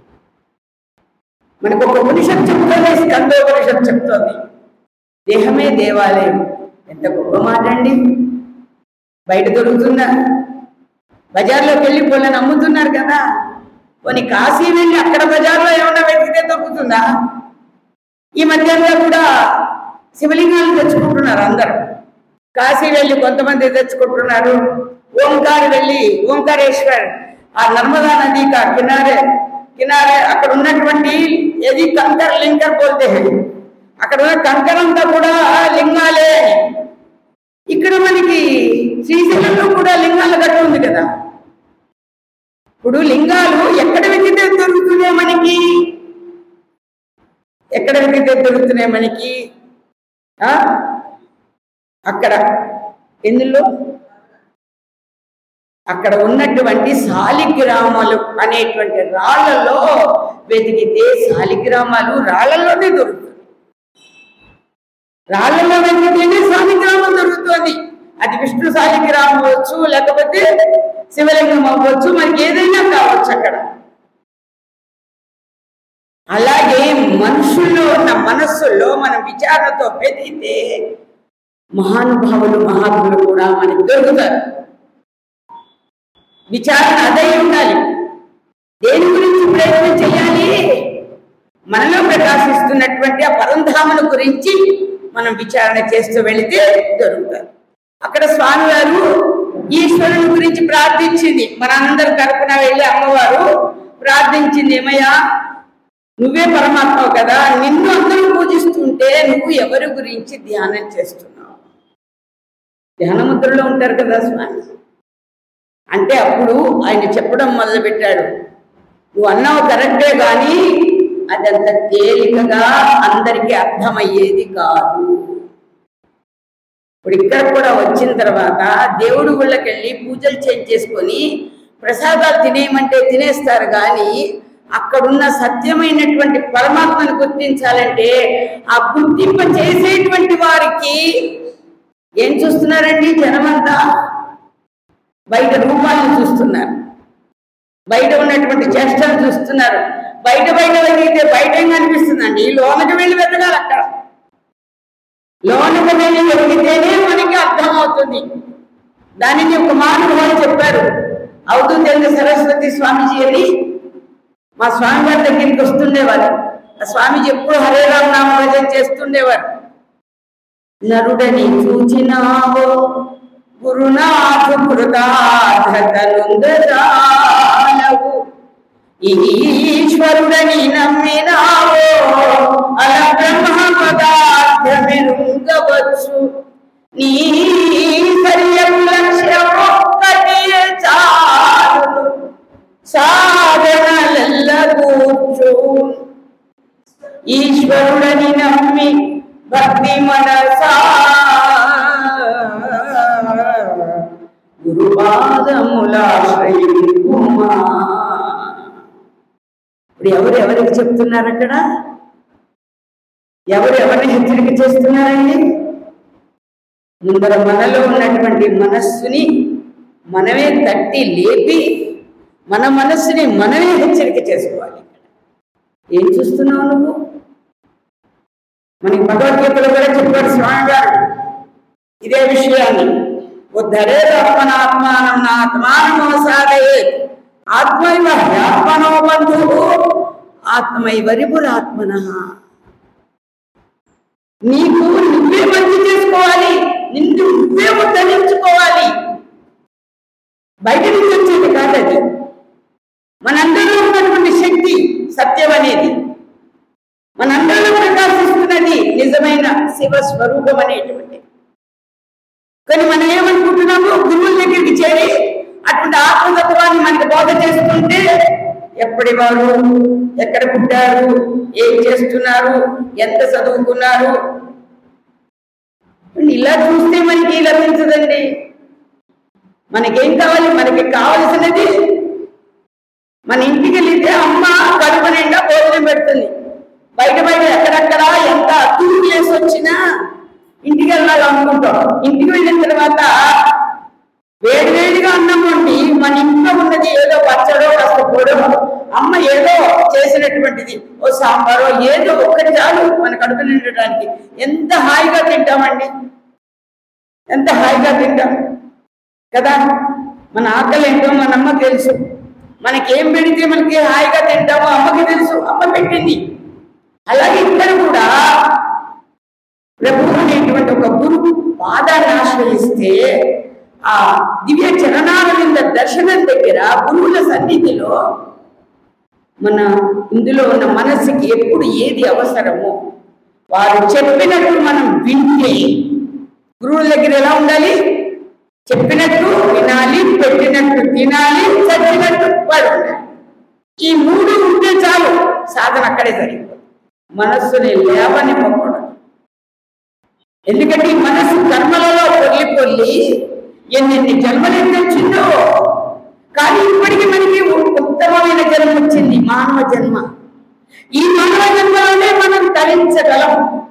మనకు ఒక ఉపనిషత్ చెప్తుంది స్కందోపనిషత్ చెప్తోంది దేహమే దేవాలయం ఎంత గొప్ప మాట అండి బయట దొరుకుతుందా బజార్లోకి వెళ్ళి పొలని అమ్ముతున్నారు కదా కొన్ని కాశీ వెళ్ళి అక్కడ బజార్లో ఏమన్నా వెతికితే దొరుకుతుందా ఈ మధ్యలో కూడా శివలింగాలు తెచ్చుకుంటున్నారు అందరూ కాశీ వెళ్ళి కొంతమంది తెచ్చుకుంటున్నారు ఓంకార్ వెళ్ళి ఓంకారేశ్వర్ ఆ నర్మదా నది కా కినారే కినారే అక్కడ ఉన్నటువంటి ఏది కంకర్ లింకర్ పోతే అక్కడ ఉన్న కంకర్ అంతా కూడా లింగాలే ఇక్కడ మనకి శ్రీశైలంలో కూడా లింగాల గట్టు ఉంది కదా ఇప్పుడు లింగాలు ఎక్కడ వెతికితే దొరుకుతున్నాయి మనకి ఎక్కడ వెతికితే దొరుకుతున్నాయి మనకి ఆ? అక్కడ ఎందులో అక్కడ ఉన్నటువంటి శాలిగ్రామాలు అనేటువంటి రాళ్లలో వెతికితే శాలిగ్రామాలు రాళ్లలోనే దొరుకుతుంది రాళ్లలో వెతికితేనే శాలిగ్రామం దొరుకుతుంది అది విష్ణు శాలిగ్రామం అవ్వచ్చు లేకపోతే శివలింగం అవ్వచ్చు మనకి ఏదైనా కావచ్చు అక్కడ అలాగే మనుషుల్లో ఉన్న మనస్సుల్లో మనం విచారణతో వెతికితే మహానుభావులు మహాత్ములు కూడా మనకి దొరుకుతారు విచారణ అదై ఉండాలి దేని గురించి ప్రయత్నం చేయాలి మనలో ప్రకాశిస్తున్నటువంటి ఆ పరంధాముల గురించి మనం విచారణ చేస్తూ వెళితే దొరుకుతారు అక్కడ స్వామివారు ఈశ్వరుని గురించి ప్రార్థించింది మనందరి తరపున వెళ్ళి అమ్మవారు ప్రార్థించింది ఏమయ్యా నువ్వే పరమాత్మవు కదా నిన్ను అందరూ పూజిస్తుంటే నువ్వు ఎవరి గురించి ధ్యానం చేస్తున్నావు ధ్యానముద్రలో ఉంటారు కదా స్వామి అంటే అప్పుడు ఆయన చెప్పడం మొదలుపెట్టాడు నువ్వు అన్నావు కరెక్టే కానీ అదంత తేలికగా అందరికీ అర్థమయ్యేది కాదు ఇప్పుడు ఇక్కడ కూడా వచ్చిన తర్వాత దేవుడి గుళ్ళకి వెళ్ళి పూజలు చేంజ్ చేసుకొని ప్రసాదాలు తినేయమంటే తినేస్తారు కానీ అక్కడున్న సత్యమైనటువంటి పరమాత్మను గుర్తించాలంటే ఆ గుర్తింప చేసేటువంటి వారికి ఏం చూస్తున్నారండి జనమంతా బయట రూపాలను చూస్తున్నారు బయట ఉన్నటువంటి చేష్టలు చూస్తున్నారు బయట బయట వెతికితే బయట ఏం కనిపిస్తుందండి ఈ లోనకి వెళ్ళి వెతకాలి అక్కడ లోనకి వెళ్ళి వెతికితేనే మనకి అర్థమవుతుంది దానిని ఒక మానవులు చెప్పారు అవుతుంది సరస్వతి స్వామీజీ అని మా స్వామి గారి దగ్గరికి వస్తుండేవారు ఆ స్వామీజీ ఎప్పుడు హరే రామ నామ భజన చేస్తుండేవారు నరుడని చూచినావో గురునాథు కృతార్థతనుందరాలవు ఈశ్వరుడని నమ్మినావో అల బ్రహ్మ పదార్థమెరుంగవచ్చు నీ సర్యం లక్ష్యం ఒక్కటే చాలును సాధనలెల్ల కూర్చు ఈశ్వరుడని నమ్మి భక్తి మనసా గురుపాదములాశ్రయింపుమా ఇప్పుడు ఎవరు ఎవరికి చెప్తున్నారు అక్కడ ఎవరు ఎవరిని హెచ్చరిక చేస్తున్నారండి ముందర మనలో ఉన్నటువంటి మనస్సుని మనమే తట్టి లేపి మన మనస్సుని మనమే హెచ్చరిక చేసుకోవాలి ఏం చూస్తున్నావు నువ్వు మనకి భగవద్గీతలో కూడా చెప్పాడు స్వామి గారు ఇదే విషయాన్ని ఉద్ధరే ఆత్మనాత్మానం నా ఆత్మానమో సాధయే ఆత్మైవ హ్యాత్మనో బంధువు ఆత్మైవ రిపురాత్మన నీకు నువ్వే మంచి చేసుకోవాలి నిన్ను నువ్వే ఉద్ధరించుకోవాలి బయట నుంచి వచ్చేది కాదు అది మనందరిలో ఉన్నటువంటి శక్తి సత్యం అనేది మనందరిలో ప్రకాశిస్తున్నది నిజమైన శివ స్వరూపం అనేటువంటి కానీ మనం ఏమనుకుంటున్నాము గురువుల దగ్గరికి చేరి అటువంటి ఆత్మతత్వాన్ని మనకి బోధ చేస్తుంటే ఎప్పటి వారు ఎక్కడ పుట్టారు ఏం చేస్తున్నారు ఎంత చదువుకున్నారు ఇలా చూస్తే మనకి లభించదండి మనకేం కావాలి మనకి కావలసినది మన ఇంటికి వెళితే అమ్మ కడుపు నిండా భోజనం పెడుతుంది బయట బయట ఎక్కడెక్కడ ఎంత అతులు చేసి వచ్చినా ఇంటికి వెళ్ళాలనుకుంటాం ఇంటికి వెళ్ళిన తర్వాత వేడి వేడిగా అన్నం వండి మన ఇంట్లో ఉన్నది ఏదో పచ్చడో కాస్త పొడో అమ్మ ఏదో చేసినటువంటిది ఓ సాంబారో ఏదో ఒక్కటి చాలు మన కడుపు నిండడానికి ఎంత హాయిగా తింటామండి ఎంత హాయిగా తింటాం కదా మన ఆకలి ఏంటో మన అమ్మ తెలుసు మనకి ఏం పెడితే మనకి హాయిగా తింటామో అమ్మకి తెలుసు అమ్మ పెట్టింది అలాగే ఇక్కడ కూడా ప్రభు అనేటువంటి ఒక గురు పాదాన్ని ఆశ్రయిస్తే ఆ దివ్య చరణాల మీద దర్శనం దగ్గర గురువుల సన్నిధిలో మన ఇందులో ఉన్న మనస్సుకి ఎప్పుడు ఏది అవసరమో వారు చెప్పినట్టు మనం వింటే గురువుల దగ్గర ఎలా ఉండాలి చెప్పినట్టు వినాలి పెట్టినట్టు తినాలి చచ్చినట్టు పడాలి ఈ మూడు ఉంటే చాలు సాధన అక్కడే జరిగిపోతుంది మనస్సుని లేవనివ్వకూడదు ఎందుకంటే ఈ మనస్సు కర్మలలో పొల్లి పొల్లి ఎన్నెన్ని జన్మలు వచ్చిందో కానీ ఇప్పటికీ మనకి ఉత్తమమైన జన్మ వచ్చింది మానవ జన్మ ఈ మానవ జన్మలోనే మనం తరించగలం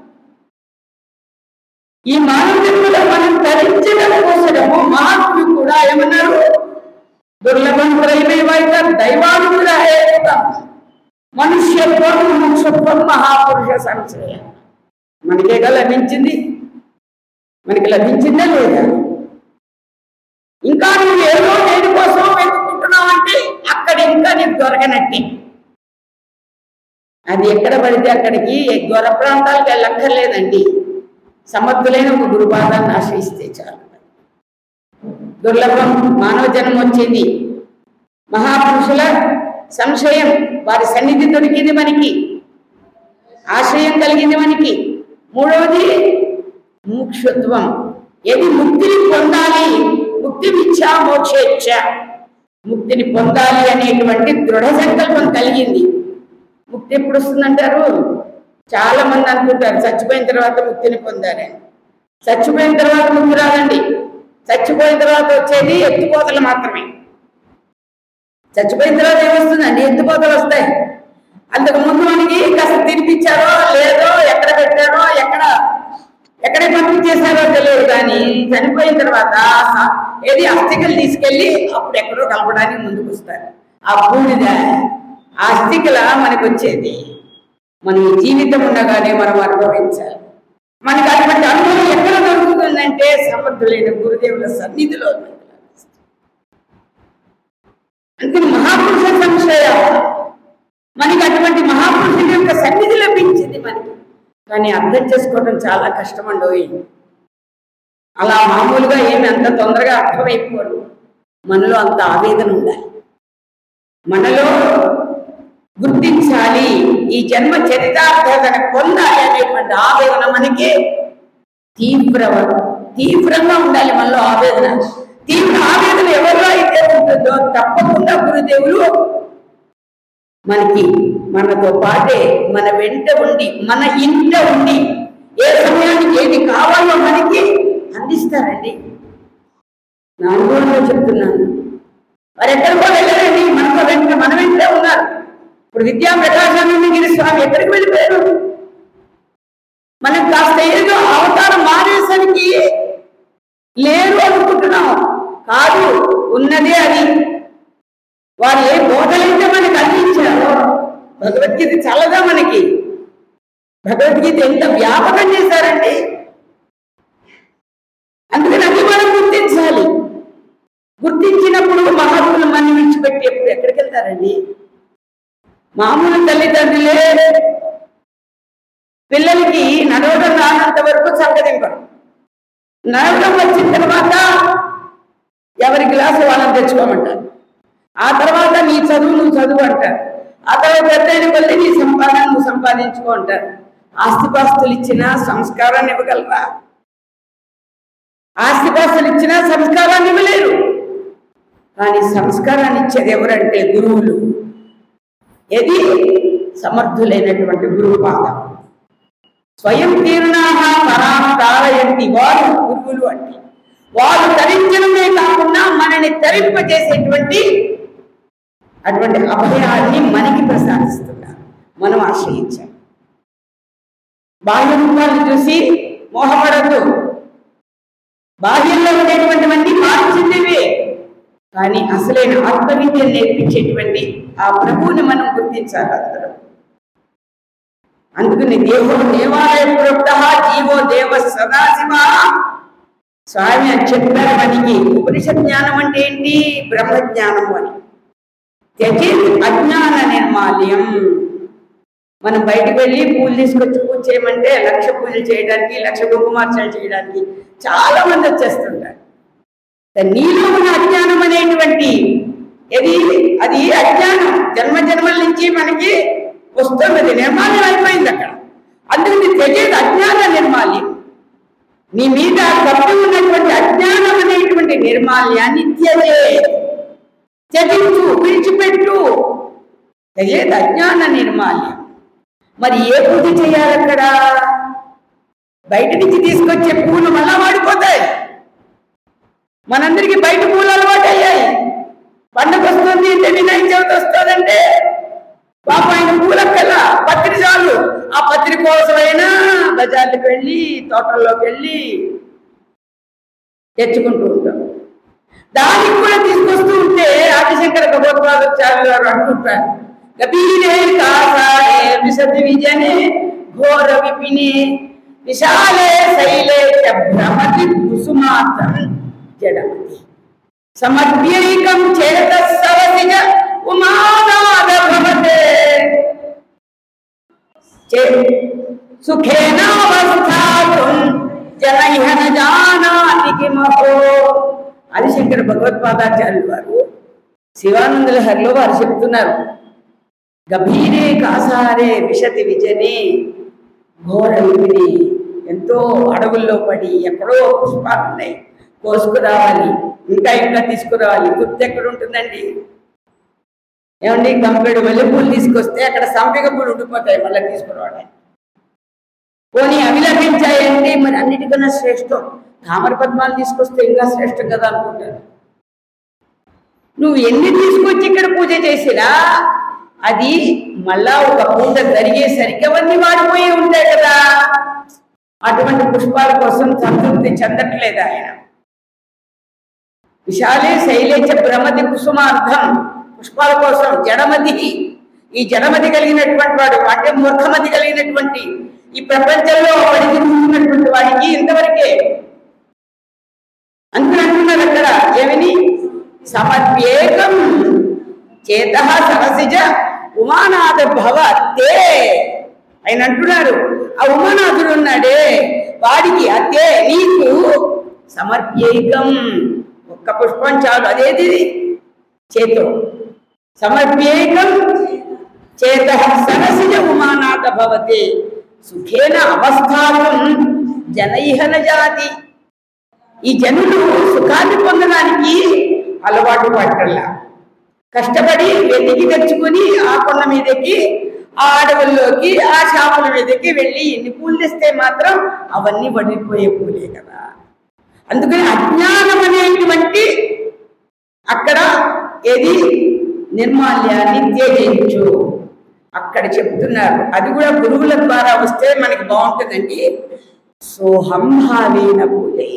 ఈ మానవ జన్మలో మనం తరించడం కోసము మహాత్ములు కూడా ఏమన్నారు దుర్లభం ప్రైమైవైత దైవానుగ్రహేతం మనుష్యత్వం మనుష్యత్వం మహాపురుష సంశయ మనకేగా లభించింది మనకి లభించిందా లేదా ఇంకా నువ్వు ఏదో దేని కోసం వెతుక్కుంటున్నావు అంటే అక్కడ ఇంకా నీకు దొరకనట్టే అది ఎక్కడ పడితే అక్కడికి దూర ప్రాంతాలకు వెళ్ళక్కర్లేదండి సమర్థులైన ఒక గురుపాదాన్ని ఆశ్రయిస్తే చాలు దుర్లభం మానవ జన్మ వచ్చింది మహాపురుషుల సంశయం వారి సన్నిధి దొరికింది మనకి ఆశ్రయం కలిగింది మనకి మూడవది ముక్షత్వం ఏది ముక్తిని పొందాలి ముక్తి ఇచ్చా మోక్షేచ్ఛ ముక్తిని పొందాలి అనేటువంటి దృఢ సంకల్పం కలిగింది ముక్తి ఎప్పుడు వస్తుందంటారు చాలా మంది అనుకుంటారు చచ్చిపోయిన తర్వాత ముక్తిని పొందారని చచ్చిపోయిన తర్వాత ముక్తి రాదండి చచ్చిపోయిన తర్వాత వచ్చేది ఎత్తుపోతలు మాత్రమే చచ్చిపోయిన తర్వాత ఏమొస్తుందండి ఎత్తుపోతలు వస్తాయి అంతకు ముందు మనకి కాస్త తినిపించారో లేదో ఎక్కడ పెట్టారో ఎక్కడ ఎక్కడ పంపించేశారో తెలియదు కానీ చనిపోయిన తర్వాత స- ఏది అస్థికలు తీసుకెళ్ళి అప్పుడు ఎక్కడో కలపడానికి ముందుకు వస్తారు ఆ బూడిద ఆ అస్థికల మనకు వచ్చేది మన ఈ జీవితం ఉండగానే మనం అనుభవించాలి మనకి అటువంటి అనుభవం ఎక్కడ దొరుకుతుందంటే సమర్థులైన గురుదేవుల సన్నిధిలో మనకు లభిస్తుంది. అందుకని మహాపురుష సంశయం మనకి అటువంటి మహాపురుషుని యొక్క సన్నిధి లభించింది మనకి కానీ అర్థం చేసుకోవడం చాలా కష్టం అండి అలా మామూలుగా ఏమి అంత తొందరగా అర్థమైపోరు మనలో అంత ఆవేదన ఉండాలి మనలో గుర్తించాలి ఈ జన్మ చరితార్థతను పొందాలి అనేటువంటి ఆవేదన మనకి తీవ్ర తీవ్రంగా ఉండాలి మనలో ఆవేదన తీవ్ర ఆవేదన ఎవరిలో అయితే ఉంటుందో తప్పకుండా గురుదేవులు మనకి మనతో పాటే మన వెంట ఉండి మన ఇంట ఉండి ఏ సమయానికి ఏది కావాలో మనకి అందిస్తారండి నా అనుభవంలో చెప్తున్నాను వారు ఎక్కడికో వెళ్ళారండి మనతో వెంట మన వెంటే ఉన్నారు ఇప్పుడు విద్యా ప్రకాశానందగిరి స్వామి ఎక్కడికి వెళ్ళిపోయారు మనం కాస్త ఏదో అవతారం మారేసరికి లేరు అనుకుంటున్నాం కాదు ఉన్నదే అది వారు ఏ బోధలైతే మనకి అందించారో భగవద్గీత చల్లగా మనకి భగవద్గీత ఎంత వ్యాపకం చేశారండి అందుకని అది మనం గుర్తించాలి గుర్తించినప్పుడు మహాత్ములు మన విడిచిపెట్టి ఎప్పుడు ఎక్కడికి వెళ్తారండి మామూలు తల్లిదండ్రులే పిల్లలకి నడవడం రానంత వరకు చక్కదింపరు నడవడం వచ్చిన తర్వాత ఎవరి గ్లాసు వాళ్ళని తెచ్చుకోమంటారు ఆ తర్వాత నీ చదువు నువ్వు చదువు అంటారు ఆ తర్వాత పెద్దయిన కొద్ది నీ సంపాదన నువ్వు సంపాదించుకో అంటారు ఆస్తిపాస్తులు ఇచ్చినా సంస్కారాన్ని ఇవ్వగలరా ఆస్తిపాస్తులు ఇచ్చినా సంస్కారాన్ని ఇవ్వలేరు కానీ సంస్కారాన్ని ఇచ్చేది ఎవరంటే గురువులు ఏది సమర్థులైనటువంటి గురువు పాదం స్వయం తీర్ణాహ పరాం తారయంతి వారు గురువులు అంటే వారు తరించడమే కాకుండా మనని తరింపజేసేటువంటి అటువంటి అభయాన్ని మనకి ప్రసాదిస్తున్నారు మనం ఆశ్రయించాం బాహ్య రూపాలను చూసి మోహపడద్దు బాహ్యంలో ఉండేటువంటివన్నీ మార్చిందివే కానీ అసలైన ఆత్మవిద్యను నేర్పించేటువంటి ఆ ప్రభువుని మనం గుర్తించాలి అందరం అందుకని దేవో దేవాలయ ప్రోక్త జీవో దేవ సదాశివ స్వామి అని చెప్పారు మనకి ఉపనిషత్ జ్ఞానం అంటే ఏంటి బ్రహ్మజ్ఞానము అని త్యజి అజ్ఞాన నిర్మాల్యం మనం బయటకు వెళ్ళి పూలు తీసుకొచ్చి పూజ చేయమంటే లక్ష పూజలు చేయడానికి లక్ష కుంకుమార్చనలు చేయడానికి చాలా మంది వచ్చేస్తుంటారు నీలో ఉన్న అజ్ఞానం అనేటువంటి ఇది అది అజ్ఞానం జన్మ జన్మల నుంచి మనకి వస్తున్నది నిర్మాల్యం అయిపోయింది అక్కడ అందుకని తెలియదు అజ్ఞాన నిర్మాల్యం నీ మీద కప్పి ఉన్నటువంటి అజ్ఞానం అనేటువంటి నిర్మాల్యాన్ని త్యజే త్యజించు విడిచిపెట్టు తెలియదు అజ్ఞాన నిర్మాల్యం మరి ఏ పూజ చేయాలి అక్కడ బయట నుంచి తీసుకొచ్చే పూలు మళ్ళా వాడిపోతాయి మనందరికి బయట పూలు అలవాటు అయ్యాయి పండుగ వస్తుంది అంటే వినాయక చవితి వస్తుందంటే పాప ఆయన పూలక్కల్లా పత్రి చాలు ఆ పత్రి కోసమైనా బజార్లకు వెళ్ళి తోటల్లోకి వెళ్ళి తెచ్చుకుంటూ ఉంటాం దానికి కూడా తీసుకొస్తూ ఉంటే ఆదిశంకర భగవత్పాదాచార్య గారు అంటుంటారు గభీరే కాసారే విశది విజనే ఘోర విపినే విశాలే శైలే చ భ్రమతి కుసుమాతం జడమతి సమద్యైకం చేత సవతిగ ఉమానాద భవతే సుఖేనావస్థాతుం జనైహన జానాతి కిమహో ఆదిశంకర భగవత్పాదాచార్యులు వారు శివానందుల హరిలో వారు చెప్తున్నారు గభీరే కాసారే విశతి విజనే ఘోర విపిని ఎంతో అడవుల్లో పడి ఎక్కడో పుష్పాలు ఉన్నాయి కోసుకురావాలి ఇంకా ఇంకా తీసుకురావాలి గుర్తు ఎక్కడ ఉంటుందండి ఏమండి కంపెడు వెలుపులు తీసుకొస్తే అక్కడ సంపిగ పూలు ఉండిపోతాయి మళ్ళీ తీసుకురావడానికి పోనీ అవి లభించాయంటే మరి అన్నిటికన్నా శ్రేష్టం తామర పద్మాలు తీసుకొస్తే ఇంకా శ్రేష్టం కదా అనుకుంటారు నువ్వు ఎన్ని తీసుకొచ్చి ఇక్కడ పూజ చేసినా అది మళ్ళా ఒక పూజ జరిగేసరికి అవన్నీ వాడిపోయి ఉంటాయి కదా అటువంటి పుష్పాల కోసం సంతృప్తి చెందట్లేదు ఆయన విశాలే శైలేచ భ్రమతి కుసుమార్థం పుష్పాల కోసం జడమతి ఈ జడమతి కలిగినటువంటి వాడు అంటే మూర్ఖమతి కలిగినటువంటి ఈ ప్రపంచంలో పడి తిరుగుతున్నటువంటి వాడికి ఇంతవరకే అందుకని అంటున్నారు అక్కడ ఏమని సమర్ప్యేకం చేత సరసిజ ఉమానాథ భవ తే ఆయన అంటున్నారు ఆ ఉమానాథుడు ఉన్నాడే వాడికి అతే నీకు సమర్ప్యేకం ఒక్క పుష్పం చాలు అదేది చేతో సమర్ప్యేకం చేత సరసిజ ఉమానాథ భవతే సుఖేన అవస్థానం జనైహన జాతి ఈ జనులు సుఖాన్ని పొందడానికి అలవాటు పట్టల్లా కష్టపడి వెతికి తెచ్చుకుని ఆ కొండ మీదకి ఆ అడవుల్లోకి ఆ షాపుల మీదకి వెళ్ళి ఎన్ని పూలు తెస్తే మాత్రం అవన్నీ పడిపోయే పూలే కదా అందుకని అజ్ఞానం అనేటువంటి అక్కడ ఏది నిర్మాల్యాన్ని త్యజించు అక్కడ చెప్తున్నారు అది కూడా గురువుల ద్వారా వస్తే మనకి బాగుంటుందండి సోహం భావేన పూజే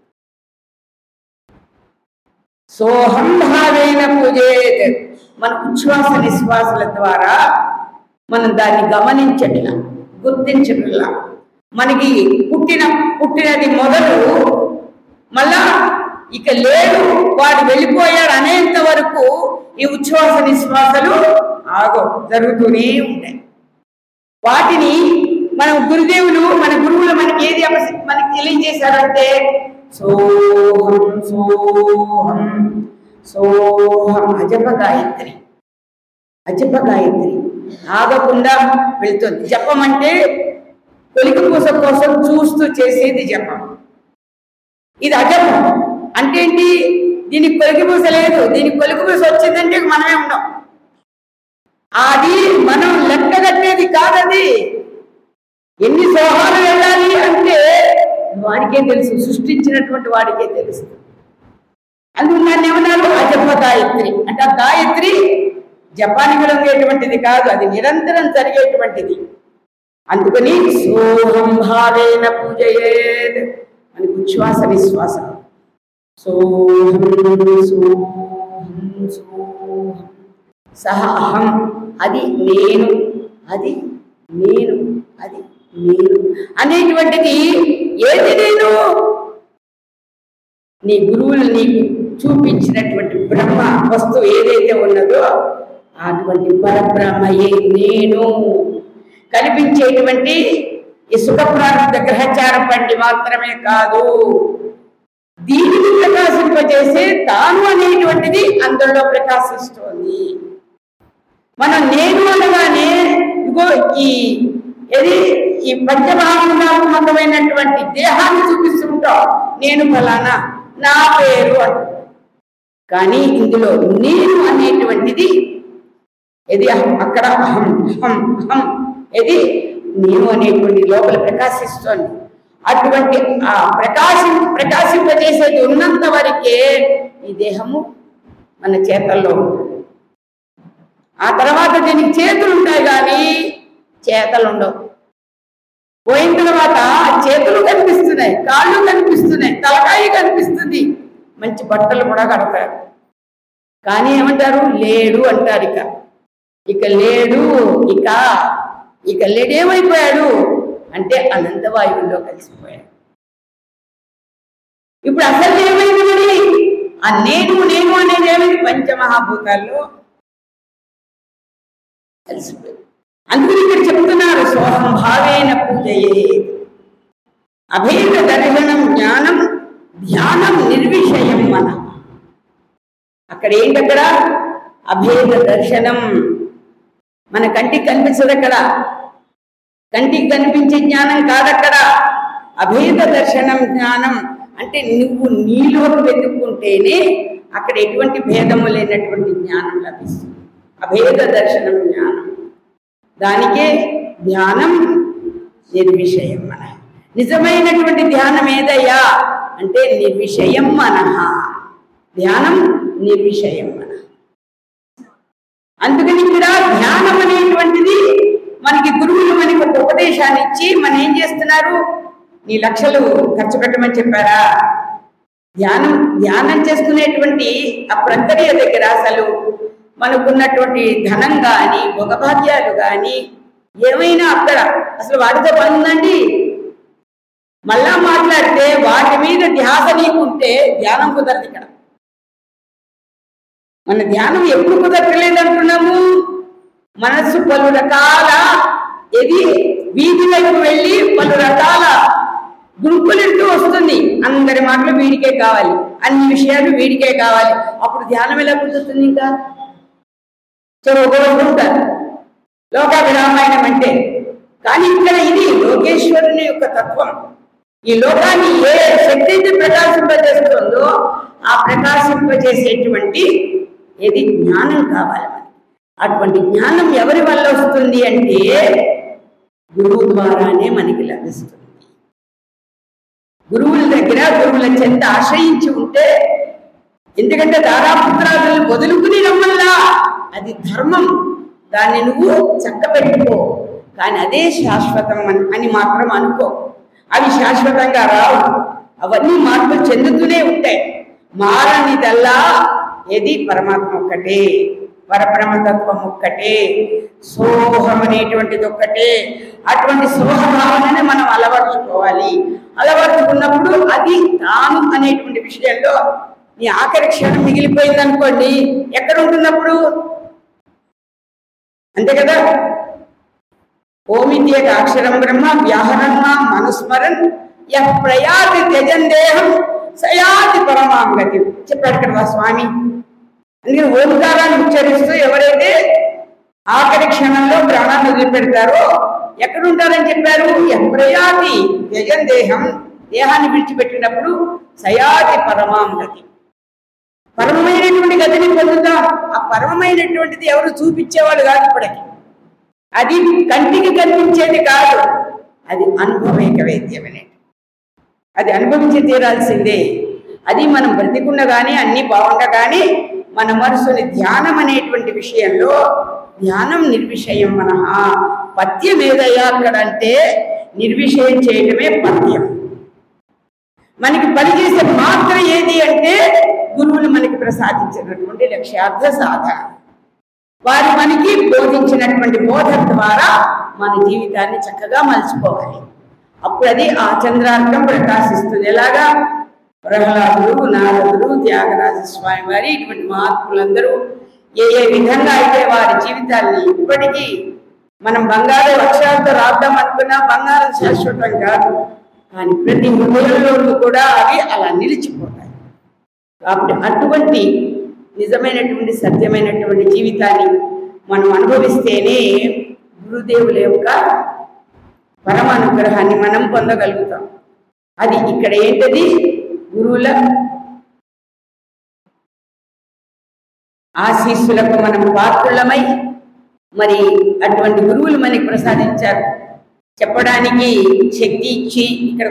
సోహం భావేన పూజేత్ మన ఉచ్ఛ్వాస నిశ్వాసల ద్వారా మనం దాన్ని గమనించట్లా గుర్తించట్లా మనకి పుట్టిన పుట్టినది మొదలు మళ్ళా ఇక లేడు వాడు వెళ్ళిపోయాడు అనేంత వరకు ఈ ఉచ్ఛ్వాస నిశ్వాసలు ఆగో జరుగుతూనే ఉంటాయి వాటిని మన గురుదేవులు మన గురువులు మనకి ఏది అపసి- మనకి తెలియజేశారంటే సోహం సోహం సోహం అజప గాయత్రి అజప గాయత్రి ఆగకుండా వెళ్తుంది జపం అంటే కొలికి పూస కోసం చూస్తూ చేసేది జపం ఇది అజపం అంటే ఏంటి దీనికి కొలికి పూస లేదు దీనికి కొలికి పూస వచ్చిందంటే మనమే ఉన్నాం అది మనం లెక్క కట్టేది కాదది ఎన్ని సోహాలు వెళ్ళాలి అంటే వాడికే తెలుసు సృష్టించినటువంటి వాడికే తెలుసు అందుకు నన్ను ఏమన్నారు అజప గాయత్రి అంటే ఆ గాయత్రి జపానికి ఉండేటువంటిది కాదు అది నిరంతరం జరిగేటువంటిది అందుకని సోహం భావేన పూజయేద్ మనకి ఉచ్ఛ్వాస విశ్వాసం సోహం సోహం సోహం సహ అహం అది నేను అది నేను అది నేను అనేటువంటిది ఏది నేను నీ గురువులు నీకు చూపించినటువంటి బ్రహ్మ వస్తువు ఏదైతే ఉన్నదో అటువంటి పరబ్రహ్మయే నేను కనిపించేటువంటి ఈ సుఖప్రాప్త గ్రహచార పండి మాత్రమే కాదు దీనిని ప్రకాశింపజేసే తాను అనేటువంటిది అందులో ప్రకాశిస్తోంది మనం నేను అనగానే ఇగో ఈ ఏది ఈ పంచమహాత్మాత్మకమైనటువంటి దేహాన్ని చూపిస్తుంటాం నేను ఫలానా నా పేరు అంట కానీ ఇందులో నేను అనేటువంటిది ఇది అక్కడ అహం అహం అహం ఇది నేను అనేటువంటి లోపల ప్రకాశిస్తోంది అటువంటి ఆ ప్రకాశం ప్రకాశింపజేసేది ఉన్నంత వరకే ఈ దేహము మన చేతల్లో ఉంటుంది ఆ తర్వాత దీనికి చేతులు ఉంటాయి కానీ చేతలు ఉండవు పోయిన తర్వాత చేతులు కనిపిస్తున్నాయి కాళ్ళు కనిపిస్తున్నాయి తలకాయ కనిపిస్తుంది మంచి బట్టలు కూడా కడతారు కానీ ఏమంటారు లేడు అంటారు ఇక ఇక లేడు ఇక ఇక లేడేమైపోయాడు అంటే అనంతవాయువుల్లో కలిసిపోయాడు ఇప్పుడు అసలు ఏమైంది మరి ఆ నేను నేను అనేది ఏమైంది పంచమహాభూతాల్లో కలిసిపోయింది అందుకని ఇక్కడ చెప్తున్నారు సోహం భావేన పూజయే అభేద దర్శనం జ్ఞానం ధ్యానం నిర్విషయం మన అక్కడ ఏంటక్కడ అభేద దర్శనం మన కంటికి కనిపించదు అక్కడ కంటికి కనిపించే జ్ఞానం కాదక్కడ అభేద దర్శనం జ్ఞానం అంటే నువ్వు నీలోకి వెతుక్కుంటేనే అక్కడ ఎటువంటి భేదము లేనటువంటి జ్ఞానం లభిస్తుంది అభేద దర్శనం జ్ఞానం దానికే ధ్యానం నిర్విషయం మన నిజమైనటువంటి ధ్యానం ఏదయ్యా అంటే నిర్విషయం మనః ధ్యానం నిర్విషయం మన అందుకని ఇక్కడ ధ్యానం అనేటువంటిది మనకి గురువులు మనకి ఒక ఉపదేశాన్ని ఇచ్చి మనం ఏం చేస్తున్నారు నీ లక్షలు ఖర్చు పెట్టమని చెప్పారా ధ్యానం ధ్యానం చేసుకునేటువంటి ఆ ప్రక్రియ దగ్గర అసలు మనకున్నటువంటి ధనం కానీ భోగభాగ్యాలు కానీ ఏమైనా అక్కడ అసలు వాటితో పని ఉందండి మళ్ళా మాట్లాడితే వాటి మీద ధ్యాస నీకుంటే ధ్యానం కుదరదు ఇక్కడ మన ధ్యానం ఎప్పుడు కుదరట్లేదు అంటున్నాము మనస్సు పలు రకాల ఇది వీధిలోకి వెళ్ళి పలు రకాల గుంపులెంటూ వస్తుంది అందరి మాటలు వీడికే కావాలి అన్ని విషయాలు వీడికే కావాలి అప్పుడు ధ్యానం ఎలా కుదురుతుంది ఇంకా సరే ఒకరోజు ఉంటారు లోకాభిరామాయణం అంటే కానీ ఇక్కడ ఇది లోకేశ్వరుని యొక్క తత్వం ఈ లోకాన్ని ఏ శక్తి అయితే ప్రకాశింపజేస్తుందో ఆ ప్రకాశింపజేసేటువంటి ఏది జ్ఞానం కావాలి మనకి అటువంటి జ్ఞానం ఎవరి వల్ల వస్తుంది అంటే గురువు ద్వారానే మనకి లభిస్తుంది గురువుల దగ్గర గురువుల చెంత ఆశ్రయించి ఉంటే ఎందుకంటే దారాపుత్రాలను వదులుకుని రమ్మల్లా అది ధర్మం దాన్ని నువ్వు చక్కబెట్టుకో కానీ అదే శాశ్వతం అని- అని మాత్రం అనుకో అవి శాశ్వతంగా రావు అవన్నీ మార్పులు చెందుతూనే ఉంటాయి మారనిదల్లా ఏది పరమాత్మ ఒక్కటే పరబ్రహ్మతత్వం ఒక్కటే సోహం అనేటువంటిది ఒక్కటే అటువంటి సోహ భావనని మనం అలవర్చుకోవాలి అలవర్చుకున్నప్పుడు అది తాను అనేటువంటి విషయంలో నీ ఆఖరి క్షణం మిగిలిపోయింది అనుకోండి ఎక్కడ ఉంటున్నప్పుడు అంతే కదా ఓమిత్యేక అక్షరం బ్రహ్మ వ్యాహరణ మనుస్మరన్ యః ప్రయాతి త్యజన్ దేహం సయాతి పరమాం గతి చెప్పాడు కదా స్వామి అందుకని ఓంకారాన్ని ఉచ్చరిస్తూ ఎవరైతే ఆఖరి క్షణంలో ప్రాణాన్ని వదిలిపెడతారో ఎక్కడ ఉంటారని చెప్పారు యః ప్రయాతి త్యజన్ దేహం దేహాన్ని విడిచిపెట్టినప్పుడు సయాతి పరమాం గతి పరమమైనటువంటి గతిని పొందుతాం ఆ పరమమైనటువంటిది ఎవరు చూపించేవాళ్ళు కాదు ఇప్పటికి అది కంటికి కనిపించేది కాదు అది అనుభవైక వేద్యం అనేది అది అనుభవించి తీరాల్సిందే అది మనం బ్రతికున్న కానీ అన్ని బాగుండగానే మన మనసుని ధ్యానం అనేటువంటి విషయంలో ధ్యానం నిర్విషయం మన పద్యం ఏదయ్యా అక్కడ అంటే నిర్విషయం చేయటమే పద్యం మనకి పనిచేసే మాత్ర ఏది అంటే గురువులు మనకి ప్రసాదించినటువంటి లక్ష్యార్థ సాధన వారు మనకి బోధించినటువంటి బోధ ద్వారా మన జీవితాన్ని చక్కగా మలుచుకోవాలి అప్పుడు అది ఆ చంద్రార్కం ప్రకాశిస్తుంది ఎలాగా ప్రహ్లాదులు నారదులు త్యాగరాజ స్వామి వారి ఇటువంటి మహాత్ములందరూ ఏ ఏ విధంగా అయితే వారి జీవితాన్ని ఇప్పటికీ మనం బంగారు అక్షరాలతో రాద్దాం అనుకున్నా బంగారం శాశ్వతం కాదు కానీ ప్రతి హృదయంలోనూ కూడా అవి అలా నిలిచిపోతాయి కాబట్టి అటువంటి నిజమైనటువంటి సత్యమైనటువంటి జీవితాన్ని మనం అనుభవిస్తేనే గురుదేవుల యొక్క పరమ అనుగ్రహాన్ని మనం పొందగలుగుతాం అది ఇక్కడ ఏంటది గురువుల ఆశీస్సులకు మనం పాత్రులమై మరి అటువంటి గురువులు మనకి ప్రసాదించారు చెప్పడానికి శక్తి ఇచ్చి ఇక్కడ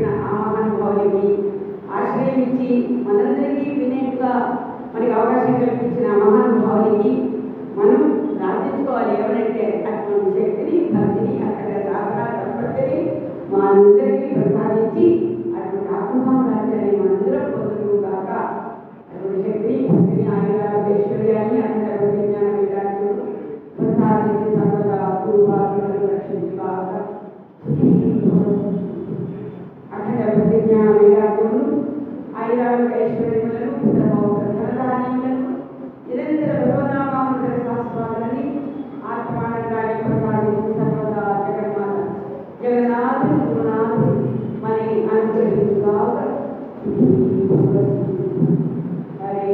ఆశ్రయించి మనందరికీ వినేట్టుగా మనకి అవకాశం కల్పించిన మహానుభావునికి మనం ప్రార్థించుకోవాలి ఎవరంటే అటువంటి శక్తిని భక్తిని అక్కడ సాధన తప్పనిసరి మా అందరికీ ప్రసాదించి అటువంటి ఆత్మసామ్రాజ్యాన్ని మనందరం పొందుతూ కాక అటువంటి శక్తిని భక్తిని ఆయురాలు ఐశ్వర్యాన్ని అఖండ విజ్ఞాన విరాజులు ప్రసాదించి సర్వదా పూర్వాలను రక్షించు కాక అఖండ ప్రతిజ్ఞా వైరాగ్యములు ఆయురాలు ఐశ్వర్యములను ధనధాన్యములను నిరంతర భగవనామామృత శాస్త్రాలని ఆత్మానందాన్ని ప్రసాదించి సర్వదా జగత్ గుణాలు మనకి అనుగ్రహించుగాక హరి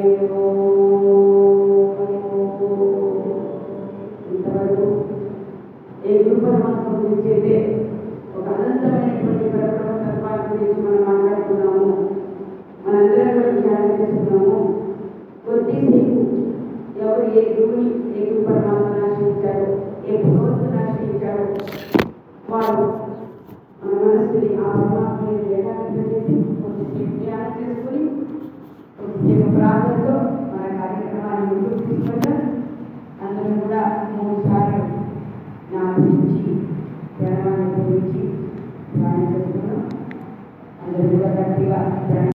ఇంతవరకు ఏ గురు పరమాత్మ గురించి అయితే ఒక అనంతమైనటువంటి పరబ్రహ్మ తత్వాల గురించి మనం మాట్లాడుకున్నాము మనందరం కూడా ధ్యానం చేస్తున్నాము కొద్దిసేపు ఎవరు ఏ గురువుని ఏ గురు పరమాత్మను ఆశ్రయించారో ఏ భగవంతుని ఆశ్రయించారో వారు మన మనస్సుని ఆ పరమాత్మని ఏకాగ్రత చేసి కొద్దిసేపు ధ్యానం చేసుకుని కొద్దిసేపు ప్రార్థనతో మన కార్యక్రమాన్ని ముందుకు తీసుకెళ్ళాం అందరం కూడా మూడు సార్లు నా గురించి ధ్యానాన్ని గురించి ధ్యానం చేసుకున్నాం అందరూ కూడా గట్టిగా ధ్యానం